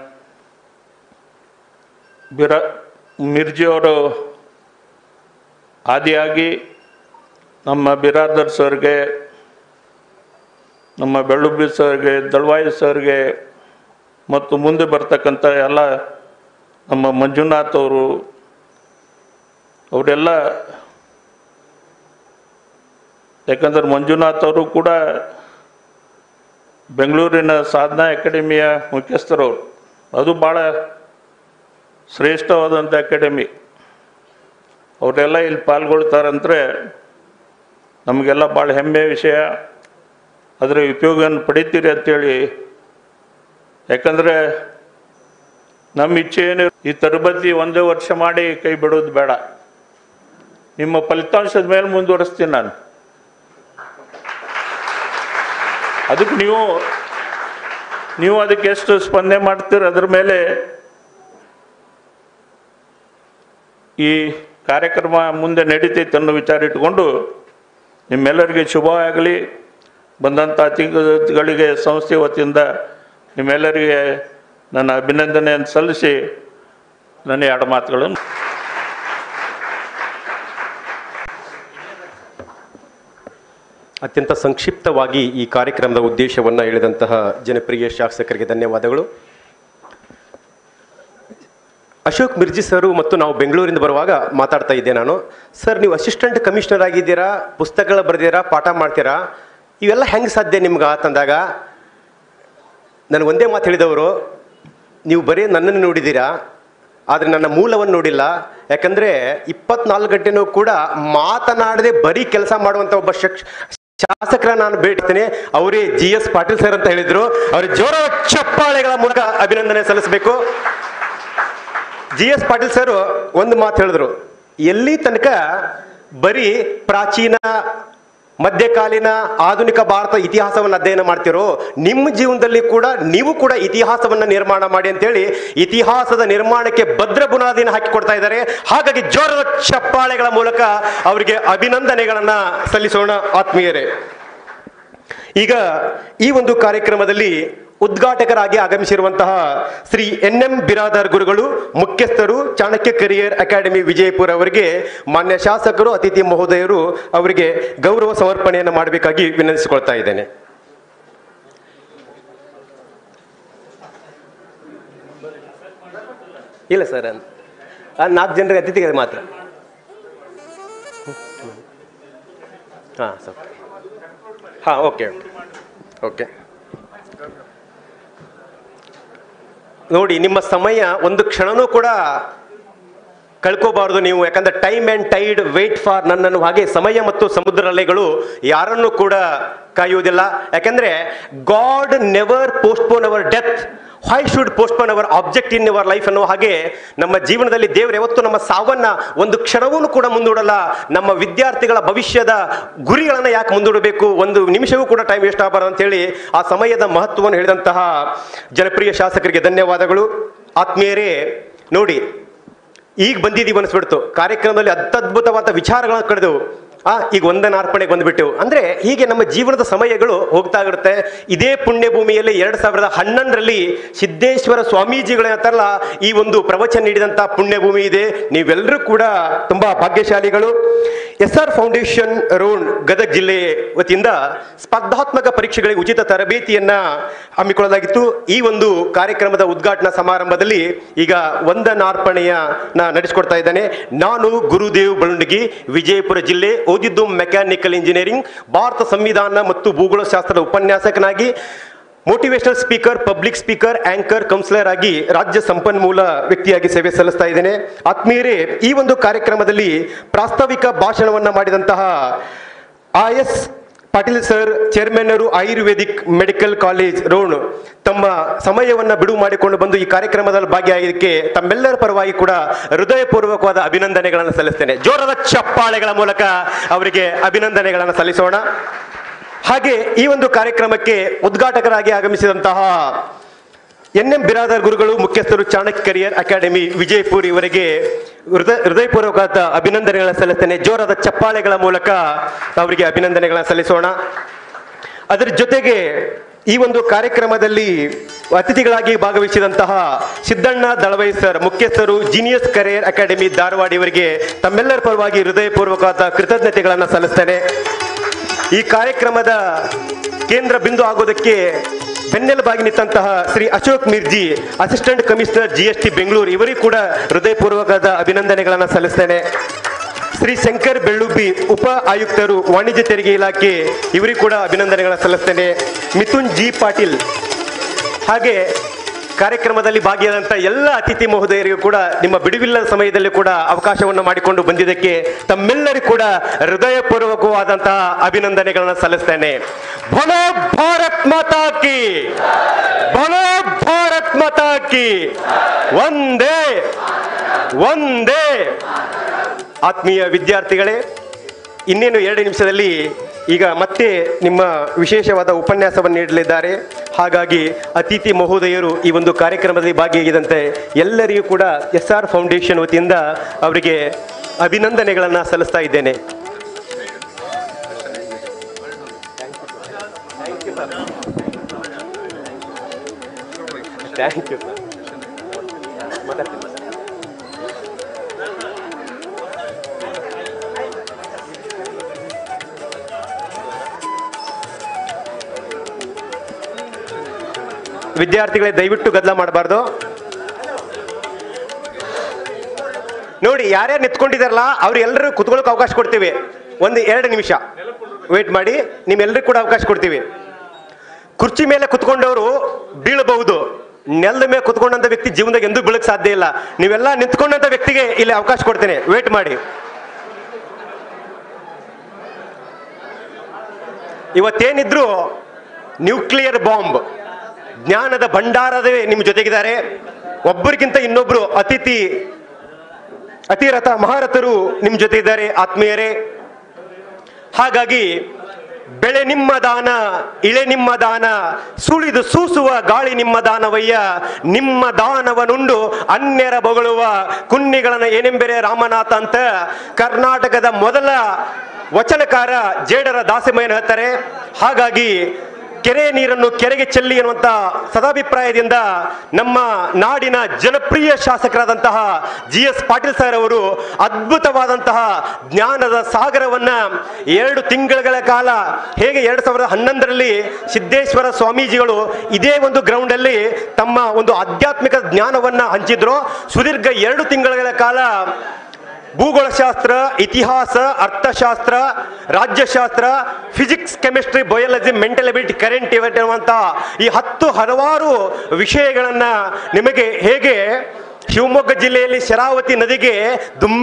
ಬಿರ ಮಿರ್ಜಿಯವರು ಆದಿಯಾಗಿ ನಮ್ಮ ಬಿರಾದರ್ ಸರ್ಗೆ ನಮ್ಮ ಬೆಳ್ಳುಬ್ಬಿ ಸರ್ಗೆ ದಳವಾಯಿ ಸರ್ಗೆ ಮತ್ತು ಮುಂದೆ ಬರ್ತಕ್ಕಂಥ ಎಲ್ಲ ನಮ್ಮ ಮಂಜುನಾಥ್ ಅವರು ಅವರೆಲ್ಲ ಯಾಕಂದ್ರೆ ಮಂಜುನಾಥ್ ಅವರು ಕೂಡ ಬೆಂಗಳೂರಿನ ಸಾಧನಾ ಅಕಾಡೆಮಿಯ ಮುಖ್ಯಸ್ಥರವರು ಅದು ಭಾಳ ಶ್ರೇಷ್ಠವಾದಂಥ ಅಕಾಡೆಮಿ ಅವರೆಲ್ಲ ಇಲ್ಲಿ ಪಾಲ್ಗೊಳ್ತಾರಂದ್ರೆ ನಮಗೆಲ್ಲ ಭಾಳ ಹೆಮ್ಮೆಯ ವಿಷಯ ಅದರ ಉಪಯೋಗವನ್ನು ಪಡಿತೀರಿ ಅಂತೇಳಿ ಯಾಕಂದರೆ ನಮ್ಮ ಇಚ್ಛೆ ಏನು ಈ ತರಬೇತಿ ಒಂದೇ ವರ್ಷ ಮಾಡಿ ಕೈ ಬಿಡೋದು ಬೇಡ ನಿಮ್ಮ ಫಲಿತಾಂಶದ ಮೇಲೆ ಮುಂದುವರಿಸ್ತೀನಿ ನಾನು ಅದಕ್ಕೆ ನೀವು ನೀವು ಅದಕ್ಕೆ ಎಷ್ಟು ಸ್ಪಂದನೆ ಮಾಡ್ತೀರ ಅದ್ರ ಮೇಲೆ ಈ ಕಾರ್ಯಕ್ರಮ ಮುಂದೆ ನಡೀತೈತೆ ಅನ್ನೋ ವಿಚಾರ ಇಟ್ಕೊಂಡು ನಿಮ್ಮೆಲ್ಲರಿಗೆ ಶುಭವಾಗಲಿ ಬಂದಂಥ ಅತಿಥಿಗಳಿಗೆ ಸಂಸ್ಥೆ ವತಿಯಿಂದ ನಿಮ್ಮೆಲ್ಲರಿಗೆ ನನ್ನ ಅಭಿನಂದನೆಯನ್ನು ಸಲ್ಲಿಸಿ ನನ್ನ ಎರಡು ಮಾತುಗಳನ್ನು ಅತ್ಯಂತ ಸಂಕ್ಷಿಪ್ತವಾಗಿ ಈ ಕಾರ್ಯಕ್ರಮದ ಉದ್ದೇಶವನ್ನು ಹೇಳಿದಂತಹ ಜನಪ್ರಿಯ ಶಾಸಕರಿಗೆ ಧನ್ಯವಾದಗಳು ಅಶೋಕ್ ಮಿರ್ಜಿ ಸರು ಮತ್ತು ನಾವು ಬೆಂಗಳೂರಿಂದ ಬರುವಾಗ ಮಾತಾಡ್ತಾ ಇದ್ದೆ ನಾನು ಸರ್ ನೀವು ಅಸಿಸ್ಟೆಂಟ್ ಕಮಿಷನರ್ ಆಗಿದ್ದೀರಾ ಪುಸ್ತಕಗಳು ಬರೆದಿರಾ ಪಾಠ ಮಾಡ್ತೀರಾ ಇವೆಲ್ಲ ಹೆಂಗೆ ಸಾಧ್ಯ ನಿಮ್ಗೆ ಅಂತಂದಾಗ ನನಗೆ ಒಂದೇ ಮಾತು ಹೇಳಿದವರು ನೀವು ಬರೀ ನನ್ನನ್ನು ನೋಡಿದ್ದೀರಾ ಆದರೆ ನನ್ನ ಮೂಲವನ್ನು ನೋಡಿಲ್ಲ ಯಾಕಂದರೆ ಇಪ್ಪತ್ನಾಲ್ಕು ಗಂಟೆನೂ ಕೂಡ ಮಾತನಾಡದೆ ಬರೀ ಕೆಲಸ ಮಾಡುವಂಥ ಒಬ್ಬ ಶಕ್ ಶಾಸಕರ ನಾನು ಭೇಟಿಸ್ತೇನೆ ಅವರೇ ಜಿ ಎಸ್ ಪಾಟೀಲ್ ಸರ್ ಅಂತ ಹೇಳಿದ್ರು ಅವ್ರ ಜೋರ ಚಪ್ಪಾಳೆಗಳ ಮೂಲಕ ಅಭಿನಂದನೆ ಸಲ್ಲಿಸಬೇಕು ಜಿ ಎಸ್ ಪಾಟೀಲ್ ಸರ್ ಒಂದು ಮಾತು ಹೇಳಿದ್ರು ಎಲ್ಲಿ ತನಕ ಬರೀ ಪ್ರಾಚೀನ ಮಧ್ಯಕಾಲೀನ ಆಧುನಿಕ ಭಾರತ ಇತಿಹಾಸವನ್ನು ಅಧ್ಯಯನ ಮಾಡ್ತಿರೋ ನಿಮ್ಮ ಜೀವನದಲ್ಲಿ ಕೂಡ ನೀವು ಕೂಡ ಇತಿಹಾಸವನ್ನು ನಿರ್ಮಾಣ ಮಾಡಿ ಅಂತೇಳಿ ಇತಿಹಾಸದ ನಿರ್ಮಾಣಕ್ಕೆ ಭದ್ರ ಬುನಾದಿನ ಹಾಕಿಕೊಡ್ತಾ ಇದ್ದಾರೆ ಹಾಗಾಗಿ ಜೋರದ ಚಪ್ಪಾಳೆಗಳ ಮೂಲಕ ಅವರಿಗೆ ಅಭಿನಂದನೆಗಳನ್ನ ಸಲ್ಲಿಸೋಣ ಆತ್ಮೀಯರೇ ಈಗ ಈ ಒಂದು ಕಾರ್ಯಕ್ರಮದಲ್ಲಿ ಉದ್ಘಾಟಕರಾಗಿ ಆಗಮಿಸಿರುವಂತಹ ಶ್ರೀ ಎನ್ ಎಂ ಬಿರಾದರ್ ಗುರುಗಳು ಮುಖ್ಯಸ್ಥರು ಚಾಣಕ್ಯ ಕರಿಯರ್ ಅಕಾಡೆಮಿ ವಿಜಯಪುರ ಅವರಿಗೆ ಮಾನ್ಯ ಶಾಸಕರು ಅತಿಥಿ ಮಹೋದಯರು ಅವರಿಗೆ ಗೌರವ ಸಮರ್ಪಣೆಯನ್ನು ಮಾಡಬೇಕಾಗಿ ವಿನಂತಿಸಿಕೊಳ್ತಾ ಇದ್ದೇನೆ ಇಲ್ಲ ಸರ್ ನಾಲ್ಕು ಜನರಿಗೆ ಅತಿಥಿಗೆ ಮಾತ್ರ ಹಾಂ ಸರ್ ಹಾಂ ಓಕೆ ಓಕೆ ಓಕೆ ನೋಡಿ ನಿಮ್ಮ ಸಮಯ ಒಂದು ಕ್ಷಣನೂ ಕೂಡ ಕಳ್ಕೋಬಾರ್ದು ನೀವು ಯಾಕಂದ್ರೆ time and tide wait for ನನ್ನನ್ನು ಹಾಗೆ ಸಮಯ ಮತ್ತು ಸಮುದ್ರ ಅಲೆಗಳು ಯಾರನ್ನೂ ಕೂಡ ಕಾಯುವುದಿಲ್ಲ ಯಾಕಂದ್ರೆ God never postpone our death why should postpone our object in our life ಅನ್ನೋ ಹಾಗೆ ನಮ್ಮ ಜೀವನದಲ್ಲಿ ದೇವರು ಯಾವತ್ತು ನಮ್ಮ ಸಾವನ್ನ ಒಂದು ಕ್ಷಣವೂ ಕೂಡ ಮುಂದೂಡಲ್ಲ ನಮ್ಮ ವಿದ್ಯಾರ್ಥಿಗಳ ಭವಿಷ್ಯದ ಗುರಿಗಳನ್ನು ಯಾಕೆ ಮುಂದೂಡಬೇಕು ಒಂದು ನಿಮಿಷವೂ ಕೂಡ ಟೈಮ್ ವೇಸ್ಟ್ ಆಗಬಾರ್ದು ಅಂತೇಳಿ ಆ ಸಮಯದ ಮಹತ್ವವನ್ನು ಹೇಳಿದಂತಹ ಜನಪ್ರಿಯ ಶಾಸಕರಿಗೆ ಧನ್ಯವಾದಗಳು ಆತ್ಮೀಯರೇ ನೋಡಿ ಈಗ ಬಂದಿದ್ದೀವಿ ಅನಿಸ್ಬಿಡ್ತು ಕಾರ್ಯಕ್ರಮದಲ್ಲಿ ಅತ್ಯದ್ಭುತವಾದ ವಿಚಾರಗಳನ್ನು ಕಳೆದೆವು ಆ ಈಗ ವಂದನಾರ್ಪಣೆಗೆ ಬಂದ್ಬಿಟ್ಟು ಅಂದ್ರೆ ಹೀಗೆ ನಮ್ಮ ಜೀವನದ ಸಮಯಗಳು ಹೋಗ್ತಾ ಇರುತ್ತೆ ಇದೇ ಪುಣ್ಯ ಭೂಮಿಯಲ್ಲಿ ಎರಡ್ ಸಾವಿರದ ಹನ್ನೊಂದರಲ್ಲಿ ಸಿದ್ದೇಶ್ವರ ಸ್ವಾಮೀಜಿಗಳ ಹತ್ರಲ್ಲ ಈ ಒಂದು ಪ್ರವಚನ ನೀಡಿದಂತ ಪುಣ್ಯ ಭೂಮಿ ಇದೆ ನೀವೆಲ್ಲರೂ ಕೂಡ ತುಂಬಾ ಭಾಗ್ಯಶಾಲಿಗಳು S R foundation road Gadag ಜಿಲ್ಲೆ ವತಿಯಿಂದ ಸ್ಪರ್ಧಾತ್ಮಕ ಪರೀಕ್ಷೆಗಳಿಗೆ ಉಚಿತ ತರಬೇತಿಯನ್ನ ಹಮ್ಮಿಕೊಳ್ಳಲಾಗಿತ್ತು ಈ ಒಂದು ಕಾರ್ಯಕ್ರಮದ ಉದ್ಘಾಟನಾ ಸಮಾರಂಭದಲ್ಲಿ ಈಗ ವಂದನಾರ್ಪಣೆಯ ನಾ ನಡೆಸಿಕೊಡ್ತಾ ಇದ್ದೇನೆ ನಾನು ಗುರುದೇವ್ ಬಳುಂಡಗಿ ವಿಜಯಪುರ ಜಿಲ್ಲೆ ಓದಿದ್ದು ಮೆಕ್ಯಾನಿಕಲ್ ಇಂಜಿನಿಯರಿಂಗ್ ಭಾರತ ಸಂವಿಧಾನ ಮತ್ತು ಭೂಗೋಳಶಾಸ್ತ್ರದ ಉಪನ್ಯಾಸಕನಾಗಿ motivational speaker public speaker anchor counsellor ಆಗಿ ರಾಜ್ಯ ಸಂಪನ್ಮೂಲ ವ್ಯಕ್ತಿಯಾಗಿ ಸೇವೆ ಸಲ್ಲಿಸ್ತಾ ಇದ್ದೇನೆ ಆತ್ಮೀಯರೇ ಈ ಒಂದು ಕಾರ್ಯಕ್ರಮದಲ್ಲಿ ಪ್ರಾಸ್ತಾವಿಕ ಭಾಷಣವನ್ನ ಮಾಡಿದಂತಹ ಐ ಎಸ್ ಪಾಟೀಲ್ ಸರ್ ಚೇರ್ಮನ್ನರು ಆಯುರ್ವೇದಿಕ್ ಮೆಡಿಕಲ್ ಕಾಲೇಜ್ ರೋಡ್ ತಮ್ಮ ಸಮಯವನ್ನ ಬಿಡುವು ಮಾಡಿಕೊಂಡು ಬಂದು ಈ ಕಾರ್ಯಕ್ರಮದಲ್ಲಿ ಭಾಗಿಯಾಗಿದ್ದಕ್ಕೆ ತಮ್ಮೆಲ್ಲರ ಪರವಾಗಿ ಕೂಡ ಹೃದಯಪೂರ್ವಕವಾದ ಅಭಿನಂದನೆಗಳನ್ನು ಸಲ್ಲಿಸ್ತೇನೆ ಜೋರದ ಚಪ್ಪಾಳೆಗಳ ಮೂಲಕ ಅವರಿಗೆ ಅಭಿನಂದನೆಗಳನ್ನು ಸಲ್ಲಿಸೋಣ ಹಾಗೆ ಈ ಒಂದು ಕಾರ್ಯಕ್ರಮಕ್ಕೆ ಉದ್ಘಾಟಕರಾಗಿ ಆಗಮಿಸಿದಂತಹ ಎನ್ ಎಂ ಬಿರಾದರ್ ಗುರುಗಳು ಮುಖ್ಯಸ್ಥರು ಚಾಣಕ್ಯ ಕರಿಯರ್ ಅಕಾಡೆಮಿ ವಿಜಯಪುರ್ ಇವರಿಗೆ ಹೃದಯ ಹೃದಯಪೂರ್ವಕವಾದ ಅಭಿನಂದನೆಗಳನ್ನು ಸಲ್ಲಿಸ್ತೇನೆ ಜೋರಾದ ಚಪ್ಪಾಳೆಗಳ ಮೂಲಕ ಅವರಿಗೆ ಅಭಿನಂದನೆಗಳನ್ನು ಸಲ್ಲಿಸೋಣ ಅದರ ಜೊತೆಗೆ ಈ ಒಂದು ಕಾರ್ಯಕ್ರಮದಲ್ಲಿ ಅತಿಥಿಗಳಾಗಿ ಭಾಗವಹಿಸಿದಂತಹ ಸಿದ್ದಣ್ಣ ದಳವೈ ಸರ್ ಮುಖ್ಯಸ್ಥರು ಜೀನಿಯಸ್ ಕರಿಯರ್ ಅಕಾಡೆಮಿ ಧಾರವಾಡ ಇವರಿಗೆ ತಮ್ಮೆಲ್ಲರ ಪರವಾಗಿ ಹೃದಯಪೂರ್ವಕವಾದ ಕೃತಜ್ಞತೆಗಳನ್ನು ಸಲ್ಲಿಸ್ತೇನೆ ಈ ಕಾರ್ಯಕ್ರಮದ ಕೇಂದ್ರ ಬಿಂದು ಆಗೋದಕ್ಕೆ ಬೆನ್ನೆಲುಬಾಗಿ ನಿಂತಹ Shri Ashok Mirji assistant commissioner G S T Bengaluru ಇವರಿಗೂ ಕೂಡ ಹೃದಯಪೂರ್ವಕವಾದ ಅಭಿನಂದನೆಗಳನ್ನು ಸಲ್ಲಿಸ್ತೇನೆ ಶ್ರೀ ಶಂಕರ್ ಬೆಳ್ಳುಬ್ಬಿ ಉಪ ಆಯುಕ್ತರು ವಾಣಿಜ್ಯ ತೆರಿಗೆ ಇಲಾಖೆ ಇವರಿಗೂ ಕೂಡ ಅಭಿನಂದನೆಗಳನ್ನು ಸಲ್ಲಿಸ್ತೇನೆ ಮಿಥುನ್ ಜಿ ಪಾಟೀಲ್ ಹಾಗೆ ಕಾರ್ಯಕ್ರಮದಲ್ಲಿ ಭಾಗಿಯಾದಂಥ ಎಲ್ಲ ಅತಿಥಿ ಮಹೋದಯರಿಗೂ ಕೂಡ ನಿಮ್ಮ ಬಿಡುವಿಲ್ಲದ ಸಮಯದಲ್ಲಿ ಕೂಡ ಅವಕಾಶವನ್ನು ಮಾಡಿಕೊಂಡು ಬಂದಿದ್ದಕ್ಕೆ ತಮ್ಮೆಲ್ಲರಿಗೂ ಕೂಡ ಹೃದಯಪೂರ್ವಕವಾದಂತಹ ಅಭಿನಂದನೆಗಳನ್ನು ಸಲ್ಲಿಸ್ತೇನೆ ಭಲೋ ಭಾರತ್ ಮಾತಾ ಕಿ ಭಲೋ ಭಾರತ್ ಮಾತಾ ಕಿ ಒಂದೇ ಒಂದೇ ಆತ್ಮೀಯ ವಿದ್ಯಾರ್ಥಿಗಳೇ ಇನ್ನೇನು ಎರಡು ನಿಮಿಷದಲ್ಲಿ ಈಗ ಮತ್ತೆ ನಿಮ್ಮ ವಿಶೇಷವಾದ ಉಪನ್ಯಾಸವನ್ನು ನೀಡಲಿದ್ದಾರೆ ಹಾಗಾಗಿ ಅತಿಥಿ ಮಹೋದಯರು ಈ ಒಂದು ಕಾರ್ಯಕ್ರಮದಲ್ಲಿ ಭಾಗಿಯಾಗಿದಂತೆ ಎಲ್ಲರಿಗೂ ಕೂಡ ಎಸ್ ಆರ್ ಫೌಂಡೇಶನ್ ವತಿಯಿಂದ ಅವರಿಗೆ ಅಭಿನಂದನೆಗಳನ್ನು ಸಲ್ಲಿಸ್ತಾ ಇದ್ದೇನೆ ಥ್ಯಾಂಕ್ ಯು ವಿದ್ಯಾರ್ಥಿಗಳೇ ದಯವಿಟ್ಟು ಗದ್ದಲ ಮಾಡಬಾರ್ದು ನೋಡಿ ಯಾರ್ಯಾರು ನಿಂತ್ಕೊಂಡಿದಾರಲ್ಲ ಅವ್ರು ಎಲ್ಲರೂ ಕುತ್ಕೊಳ್ಳೋಕೆ ಅವಕಾಶ ಕೊಡ್ತೀವಿ ಒಂದು ಎರಡು ನಿಮಿಷ ವೇಟ್ ಮಾಡಿ ನಿಮ್ಮೆಲ್ಲರಿಗೂ ಕೂಡ ಅವಕಾಶ ಕೊಡ್ತೀವಿ ಕುರ್ಚಿ ಮೇಲೆ ಕುತ್ಕೊಂಡವರು ಬೀಳಬಹುದು ನೆಲದ ಮೇಲೆ ಕುತ್ಕೊಂಡಂತ ವ್ಯಕ್ತಿ ಜೀವನದಾಗ ಎಂದೂ ಬೀಳಕ್ ಸಾಧ್ಯ ಇಲ್ಲ ನೀವೆಲ್ಲ ನಿಂತ್ಕೊಂಡಂತ ವ್ಯಕ್ತಿಗೆ ಇಲ್ಲಿ ಅವಕಾಶ ಕೊಡ್ತೇನೆ ವೇಟ್ ಮಾಡಿ ಇವತ್ತೇನಿದ್ರು ನ್ಯೂಕ್ಲಿಯರ್ ಬಾಂಬ್ ಜ್ಞಾನದ ಭಂಡಾರವೇ ನಿಮ್ಮ ಜೊತೆಗಿದ್ದಾರೆ ಒಬ್ಬರಿಗಿಂತ ಇನ್ನೊಬ್ರು ಅತಿಥಿ ಅತಿರಥ ಮಹಾರಥರು ನಿಮ್ಮ ಜೊತೆ ಇದ್ದಾರೆ ಆತ್ಮೀಯರೇ ಹಾಗಾಗಿ ಬೆಳೆ ನಿಮ್ಮ ದಾನ ಇಳೆ ನಿಮ್ಮ ದಾನ ಸುಳಿದು ಸೂಸುವ ಗಾಳಿ ನಿಮ್ಮ ದಾನವಯ್ಯ ನಿಮ್ಮ ದಾನವನುಂಡು ಅನ್ಯರ ಬೊಗಳುವ ಕುನ್ನಿಗಳನ್ನ ಏನೆಂಬೆರೆ ರಾಮನಾಥ ಅಂತ ಕರ್ನಾಟಕದ ಮೊದಲ ವಚನಕಾರ ಜೇಡರ ದಾಸಿಮಯ್ಯನ ಹೇಳ್ತಾರೆ ಹಾಗಾಗಿ ಕೆರೆ ನೀರನ್ನು ಕೆರೆಗೆ ಚೆಲ್ಲಿ ಎನ್ನುವಂತ ಸದಾಭಿಪ್ರಾಯದಿಂದ ನಮ್ಮ ನಾಡಿನ ಜನಪ್ರಿಯ ಶಾಸಕರಾದಂತಹ ಜಿ ಎಸ್ ಪಾಟೀಲ್ ಸರ್ ಅವರು ಅದ್ಭುತವಾದಂತಹ ಜ್ಞಾನದ ಸಾಗರವನ್ನ ಎರಡು ತಿಂಗಳ ಕಾಲ ಹೇಗೆ ಎರಡ್ ಸಾವಿರದ ಹನ್ನೊಂದರಲ್ಲಿ ಸಿದ್ದೇಶ್ವರ ಸ್ವಾಮೀಜಿಗಳು ಇದೇ ಒಂದು ಗ್ರೌಂಡ್ ಅಲ್ಲಿ ತಮ್ಮ ಒಂದು ಆಧ್ಯಾತ್ಮಿಕ ಜ್ಞಾನವನ್ನ ಹಂಚಿದ್ರು ಸುದೀರ್ಘ ಎರಡು ತಿಂಗಳ ಕಾಲ ಭೂಗೋಳಶಾಸ್ತ್ರ ಇತಿಹಾಸ ಅರ್ಥಶಾಸ್ತ್ರ ರಾಜ್ಯಶಾಸ್ತ್ರ physics chemistry biology mental ability current event ಇರುವಂತ ಈ ಹತ್ತು ಹಲವಾರು ವಿಷಯಗಳನ್ನ ನಿಮಗೆ ಹೇಗೆ ಶಿವಮೊಗ್ಗ ಜಿಲ್ಲೆಯಲ್ಲಿ ಶರಾವತಿ ನದಿಗೆ ದುಮ್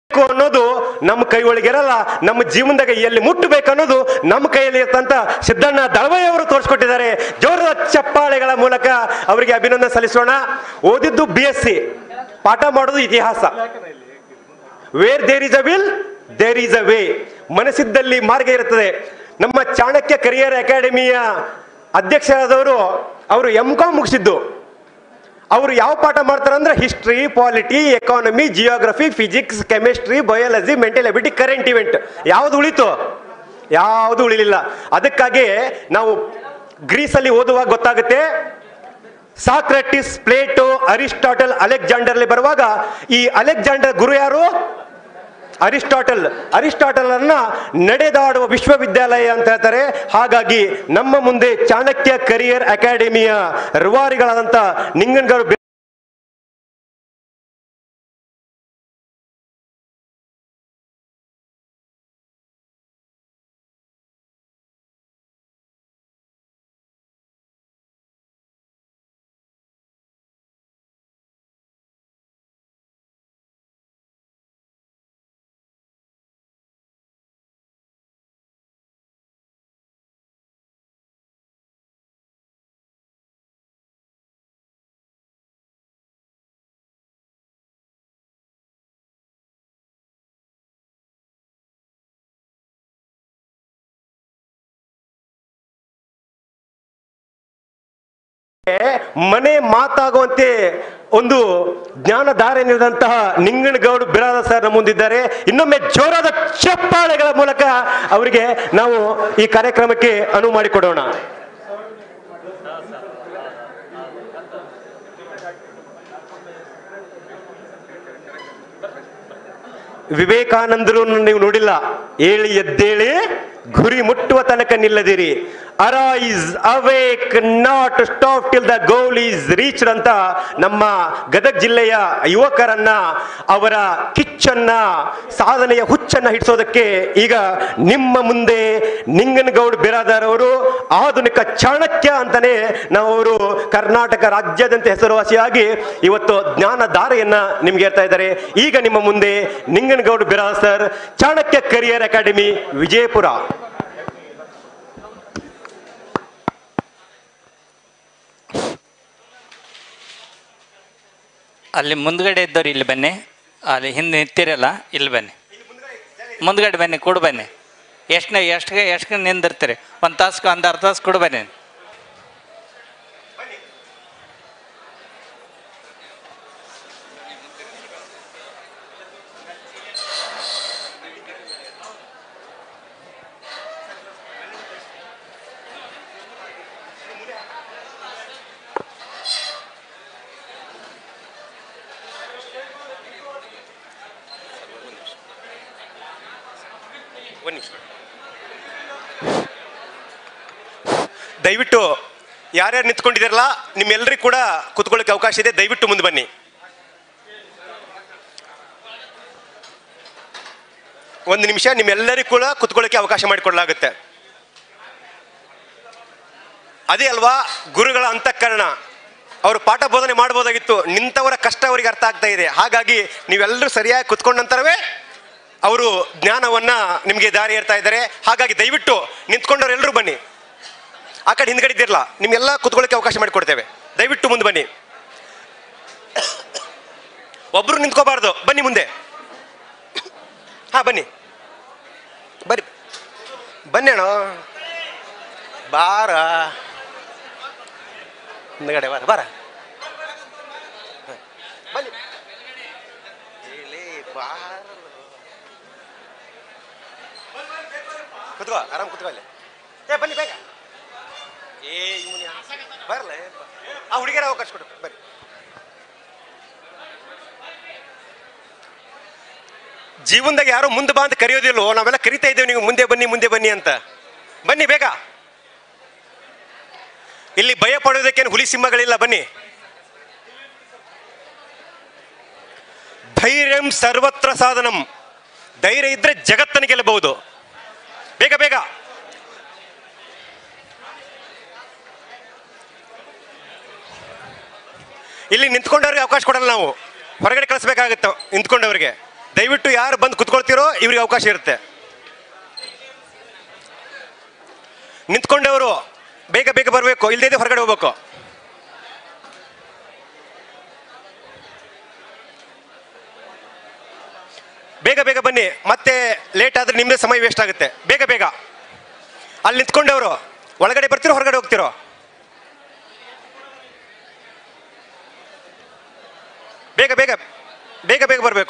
ಅನ್ನೋದು ನಮ್ಮ ಕೈ ಒಳಗಿರಲ್ಲ ನಮ್ಮ ಜೀವನದಾಗ ಎಲ್ಲಿ ಮುಟ್ಟಬೇಕು ಅನ್ನೋದು ನಮ್ಮ ಕೈಯಲ್ಲಿ ಇರ್ತಂತ ಸಿದ್ದಣ್ಣ ದಳವಯ್ಯ ಅವರು ತೋರಿಸ್ಕೊಟ್ಟಿದ್ದಾರೆ ಜೋರದ ಚಪ್ಪಾಳೆಗಳ ಮೂಲಕ ಅವರಿಗೆ ಅಭಿನಂದನೆ ಸಲ್ಲಿಸೋಣ ಓದಿದ್ದು ಬಿ ಎಸ್ ಸಿ ಪಾಠ ಮಾಡೋದು ಇತಿಹಾಸ where there is a will there is a way ಮನಸ್ಸಿದ್ದಲ್ಲಿ ಮಾರ್ಗ ಇರುತ್ತದೆ ನಮ್ಮ ಚಾಣಕ್ಯ ಕರಿಯರ್ ಅಕಾಡೆಮಿಯ ಅಧ್ಯಕ್ಷರಾದವರು ಅವರು ಎಂ ಕಾಮ್ ಮುಗಿಸಿದ್ದು ಅವರು ಯಾವ ಪಾಠ ಮಾಡ್ತಾರೆ ಅಂದ್ರೆ history polity economy geography physics chemistry biology mental ability current event ಯಾವ್ದು ಉಳಿತು ಯಾವುದು ಉಳಿಲಿಲ್ಲ ಅದಕ್ಕಾಗಿ ನಾವು ಗ್ರೀಸಲ್ಲಿ ಓದುವಾಗ ಗೊತ್ತಾಗುತ್ತೆ ಸಾಕ್ರೆಟಿಸ್ ಪ್ಲೇಟೋ ಅರಿಸ್ಟಾಟಲ್ ಅಲೆಕ್ಸಾಂಡರ್ಲಿ ಬರುವಾಗ ಈ ಅಲೆಕ್ಸಾಂಡರ್ ಗುರು ಯಾರು ಅರಿಸ್ಟಾಟಲ್ ಅರಿಸ್ಟಾಟಲ್ ಅನ್ನ ನಡೆದಾಡುವ ವಿಶ್ವವಿದ್ಯಾಲಯ ಅಂತ ಹೇಳ್ತಾರೆ ಹಾಗಾಗಿ ನಮ್ಮ ಮುಂದೆ ಚಾಣಕ್ಯ ಕರಿಯರ್ ಅಕಾಡೆಮಿಯ ರೂವಾರಿಗಳಾದಂಥ ನಿಂಗನ್ಗರು ಮನೆ ಮಾತಾಗುವಂತೆ ಒಂದು ಜ್ಞಾನಧಾರೆ ನೀಡಿದಂತಹ ನಿಂಗನಗೌಡ ಬಿರಾದ ಸರ್ ನಮ್ಮ ಮುಂದಿದ್ದಾರೆ ಇನ್ನೊಮ್ಮೆ ಜೋರಾದ ಚಪ್ಪಾಳೆಗಳ ಮೂಲಕ ಅವರಿಗೆ ನಾವು ಈ ಕಾರ್ಯಕ್ರಮಕ್ಕೆ ಅನುವು ಮಾಡಿಕೊಡೋಣ ವಿವೇಕಾನಂದರು ನೀವು ನೋಡಿಲ್ಲ ಏಳಿ ಎದ್ದೇಳಿ ಗುರಿ ಮುಟ್ಟುವ ತನಕ ನಿಲ್ಲದಿರಿ arise awake not stop till the goal is reached ಅಂತ ನಮ್ಮ ಗದಗ ಜಿಲ್ಲೆಯ ಯುವಕರನ್ನ ಅವರ ಕಿಚ್ಚನ್ನ ಸಾಧನೆಯ ಹುಚ್ಚನ್ನ ಹಿಡಿಸೋದಕ್ಕೆ ಈಗ ನಿಮ್ಮ ಮುಂದೆ ನಿಂಗನಗೌಡ ಬಿರಾದಾರ್ ಅವರು ಆಧುನಿಕ ಚಾಣಕ್ಯ ಅಂತಾನೆ ನಾವು ಅವರು ಕರ್ನಾಟಕ ರಾಜ್ಯಾದ್ಯಂತ ಹೆಸರುವಾಸಿಯಾಗಿ ಇವತ್ತು ಜ್ಞಾನಧಾರೆಯನ್ನ ನಿಮ್ಗೆ ಹೇಳ್ತಾ ಇದ್ದಾರೆ ಈಗ ನಿಮ್ಮ ಮುಂದೆ Ninganagouda Biradar sir Chanakya career academy Vijayapura ಅಲ್ಲಿ ಮುಂದ್ಗಡೆ ಇದ್ದವ್ರು ಇಲ್ಲಿ ಬನ್ನಿ ಅಲ್ಲಿ ಹಿಂದೆ ನಿಂತಿರಲ್ಲ ಇಲ್ಲಿ ಬನ್ನಿ ಮುಂದ್ಗಡೆ ಬನ್ನಿ ಕೊಡು ಬನ್ನಿ ಎಷ್ಟನೇ ಎಷ್ಟು ಎಷ್ಟು ನಿಂದಿರ್ತೀರಿ ಒಂದು ತಾಸು ಒಂದು ಅರ್ಧ ತಾಸು ಕೊಡು ಬನ್ನಿ ಒಂದು ನಿಮಿಷ ದಯವಿಟ್ಟು ಯಾರ್ಯಾರು ನಿಂತ್ಕೊಂಡಿದ್ದೀರಲ್ಲ ನಿಮ್ಮೆಲ್ಲರಿಗೂ ಕೂಡ ಕುತ್ಕೊಳ್ಳಿಕ್ಕೆ ಅವಕಾಶ ಇದೆ ದಯವಿಟ್ಟು ಮುಂದೆ ಬನ್ನಿ ಒಂದು ನಿಮಿಷ ನಿಮ್ಮೆಲ್ಲರಿಗೂ ಕೂಡ ಕುತ್ಕೊಳ್ಳಿಕ್ಕೆ ಅವಕಾಶ ಮಾಡಿಕೊಡಲಾಗುತ್ತೆ ಅದೇ ಅಲ್ವಾ ಗುರುಗಳ ಅಂತಃಕರಣ ಅವರು ಪಾಠ ಬೋಧನೆ ಮಾಡ್ಬೋದಾಗಿತ್ತು ನಿಂತವರ ಕಷ್ಟ ಅವರಿಗೆ ಅರ್ಥ ಆಗ್ತಾ ಇದೆ ಹಾಗಾಗಿ ನೀವೆಲ್ಲರೂ ಸರಿಯಾಗಿ ಕುತ್ಕೊಂಡ ನಂತರವೇ ಅವರು ಜ್ಞಾನವನ್ನ ನಿಮಗೆ ದಾರಿ ಏರ್ತಾ ಇದ್ದಾರೆ ಹಾಗಾಗಿ ದಯವಿಟ್ಟು ನಿಂತ್ಕೊಂಡವ್ರು ಎಲ್ಲರೂ ಬನ್ನಿ ಆ ಕಡೆ ಹಿಂದ್ಗಡೆ ಇದ್ದಿರಲ್ಲ ನಿಮ್ಗೆಲ್ಲ ಕುತ್ಕೊಳ್ಳಿಕ್ಕೆ ಅವಕಾಶ ಮಾಡಿಕೊಡ್ತೇವೆ ದಯವಿಟ್ಟು ಮುಂದೆ ಬನ್ನಿ ಒಬ್ರು ನಿಂತ್ಕೋಬಾರ್ದು ಬನ್ನಿ ಮುಂದೆ ಹಾ ಬನ್ನಿ ಬರ್ರಿ ಬನ್ನಿ ಅಣ್ಣ ಬಾರ ಹಿಂದ್ಗಡೆ ಬಾರ ಬಾರ ಹ, ಬನ್ನಿ ಇಲ್ಲಿ ಬಾರ ಕುತ್ಕೋ ಆರಾಮ್ ಕುತ್ಕೋ ಇಲ್ಲಿ ಏ ಬನ್ನಿ ಬೇಗ ಏ ಇವನು ಬರಲ್ಲ ಆ ಹುಡುಗಿಯರ ಅವಕಾಶ ಕೊಡು ಬರ್ರಿ ಜೀವನದಾಗ ಯಾರೋ ಮುಂದೆ ಬಾ ಅಂತ ಕರೆಯೋದಿಲ್ಲೋ ನಾವೆಲ್ಲ ಕರಿತಾ ಇದ್ದೇವೆ ನೀವು ಮುಂದೆ ಬನ್ನಿ ಮುಂದೆ ಬನ್ನಿ ಅಂತ ಬನ್ನಿ ಬೇಗ ಇಲ್ಲಿ ಭಯ ಪಡೋದಕ್ಕೇನು ಹುಲಿ ಸಿಂಹಗಳಿಲ್ಲ ಬನ್ನಿ ಧೈರ್ಯಂ ಸರ್ವತ್ರ ಸಾಧನಂ ಧೈರ್ಯ ಇದ್ರೆ ಜಗತ್ತನ್ನು ಗೆಲ್ಲಬಹುದು ಬೇಗ ಬೇಗ ಇಲ್ಲಿ ನಿಂತ್ಕೊಂಡವ್ರಿಗೆ ಅವಕಾಶ ಕೊಡಲ್ಲ ನಾವು ಹೊರಗಡೆ ಕಳಿಸ್ಬೇಕಾಗುತ್ತೆ ನಿಂತ್ಕೊಂಡವ್ರಿಗೆ ದಯವಿಟ್ಟು ಯಾರು ಬಂದು ಕುತ್ಕೊಳ್ತೀರೋ ಇವ್ರಿಗೆ ಅವಕಾಶ ಇರುತ್ತೆ ನಿಂತ್ಕೊಂಡವರು ಬೇಗ ಬೇಗ ಬರಬೇಕು ಇಲ್ಲದೇ ಹೊರಗಡೆ ಹೋಗ್ಬೇಕು ಬೇಗ ಬೇಗ ಬನ್ನಿ ಮತ್ತೆ ಲೇಟ್ ಆದ್ರೆ ನಿಮ್ಮದೇ ಸಮಯ ವೇಸ್ಟ್ ಆಗುತ್ತೆ ಬೇಗ ಬೇಗ ಅಲ್ಲಿ ನಿಂತ್ಕೊಂಡವರು ಒಳಗಡೆ ಬರ್ತಿರೋ ಹೊರಗಡೆ ಹೋಗ್ತಿರೋ ಬೇಗ ಬೇಗ ಬೇಗ ಬೇಗ ಬರಬೇಕು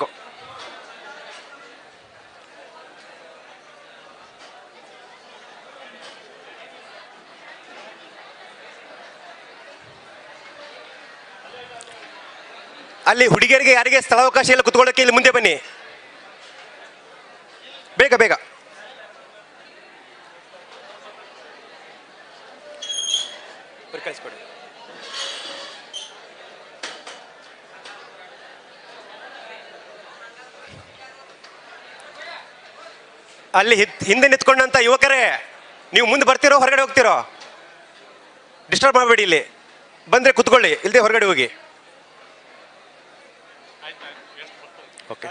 ಅಲ್ಲಿ ಹುಡುಗಿಯರಿಗೆ ಯಾರಿಗೆ ಸ್ಥಳಾವಕಾಶ ಇಲ್ಲ ಕುತ್ಕೊಳ್ಳೋಕೆ ಇಲ್ಲಿ ಮುಂದೆ ಬನ್ನಿ ಬೇಗ ಬೇಗ ಬರ್ರಿ ಕಳಿಸ್ಕೊಡಿ ಅಲ್ಲಿ ಹಿತ್- ಹಿಂದೆ ನಿಂತ್ಕೊಂಡಂತ ಯುವಕರೇ ನೀವು ಮುಂದೆ ಬರ್ತಿರೋ ಹೊರಗಡೆ ಹೋಗ್ತಿರೋ ಡಿಸ್ಟರ್ಬ್ ಮಾಡಬೇಡಿ ಇಲ್ಲಿ ಬಂದ್ರೆ ಕುತ್ಕೊಳ್ಳಿ ಇಲ್ಲದೆ ಹೊರಗಡೆ ಹೋಗಿ ಓಕೆ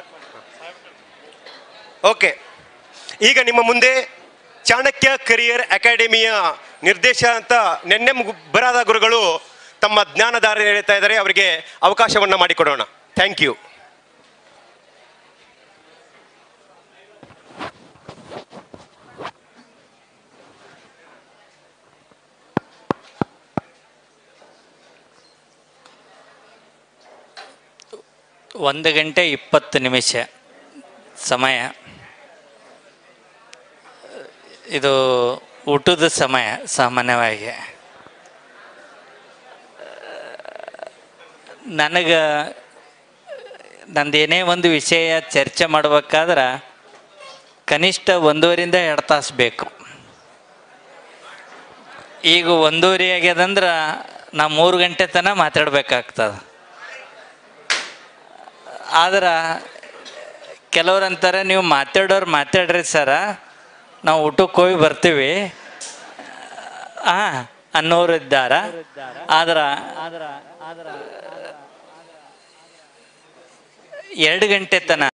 ಓಕೆ ಈಗ ನಿಮ್ಮ ಮುಂದೆ ಚಾಣಕ್ಯ ಕರಿಯರ್ ಅಕಾಡೆಮಿಯ ನಿರ್ದೇಶ ಅಂತ ನಿನ್ನೆ ಮುಗ್- ಬರಾದ ಗುರುಗಳು ತಮ್ಮ ಜ್ಞಾನಧಾರೆ ಹೇಳ್ತಾ ಇದ್ದಾರೆ ಅವರಿಗೆ ಅವಕಾಶವನ್ನು ಮಾಡಿಕೊಡೋಣ ಥ್ಯಾಂಕ್ ಯು ಒಂದು ಗಂಟೆ ಇಪ್ಪತ್ತು ನಿಮಿಷ ಸಮಯ ಇದು ಊಟದ ಸಮಯ ಸಾಮಾನ್ಯವಾಗಿ ನನಗೆ ನಂದೇನೇ ಒಂದು ವಿಷಯ ಚರ್ಚೆ ಮಾಡ್ಬೇಕಾದ್ರೆ ಕನಿಷ್ಠ ಒಂದೂವರಿಂದ ಎರಡು ತಾಸು ಬೇಕು ಈಗ ಒಂದೂವರೆ ಆಗ್ಯದಂದ್ರೆ ನಾ ಮೂರು ಗಂಟೆ ತನಕ ಮಾತಾಡ್ಬೇಕಾಗ್ತದೆ ಆದ್ರೆ ಕೆಲವ್ರು ಅಂತಾರೆ ನೀವು ಮಾತಾಡೋರು ಮಾತಾಡ್ರಿ ಸರ ನಾವು ಊಟಕ್ಕೆ ಹೋಗಿ ಬರ್ತೀವಿ ಹಾಂ ಅನ್ನೋರು ಇದ್ದಾರ ಆದ್ರೆ ಎರಡು ಗಂಟೆ ತನ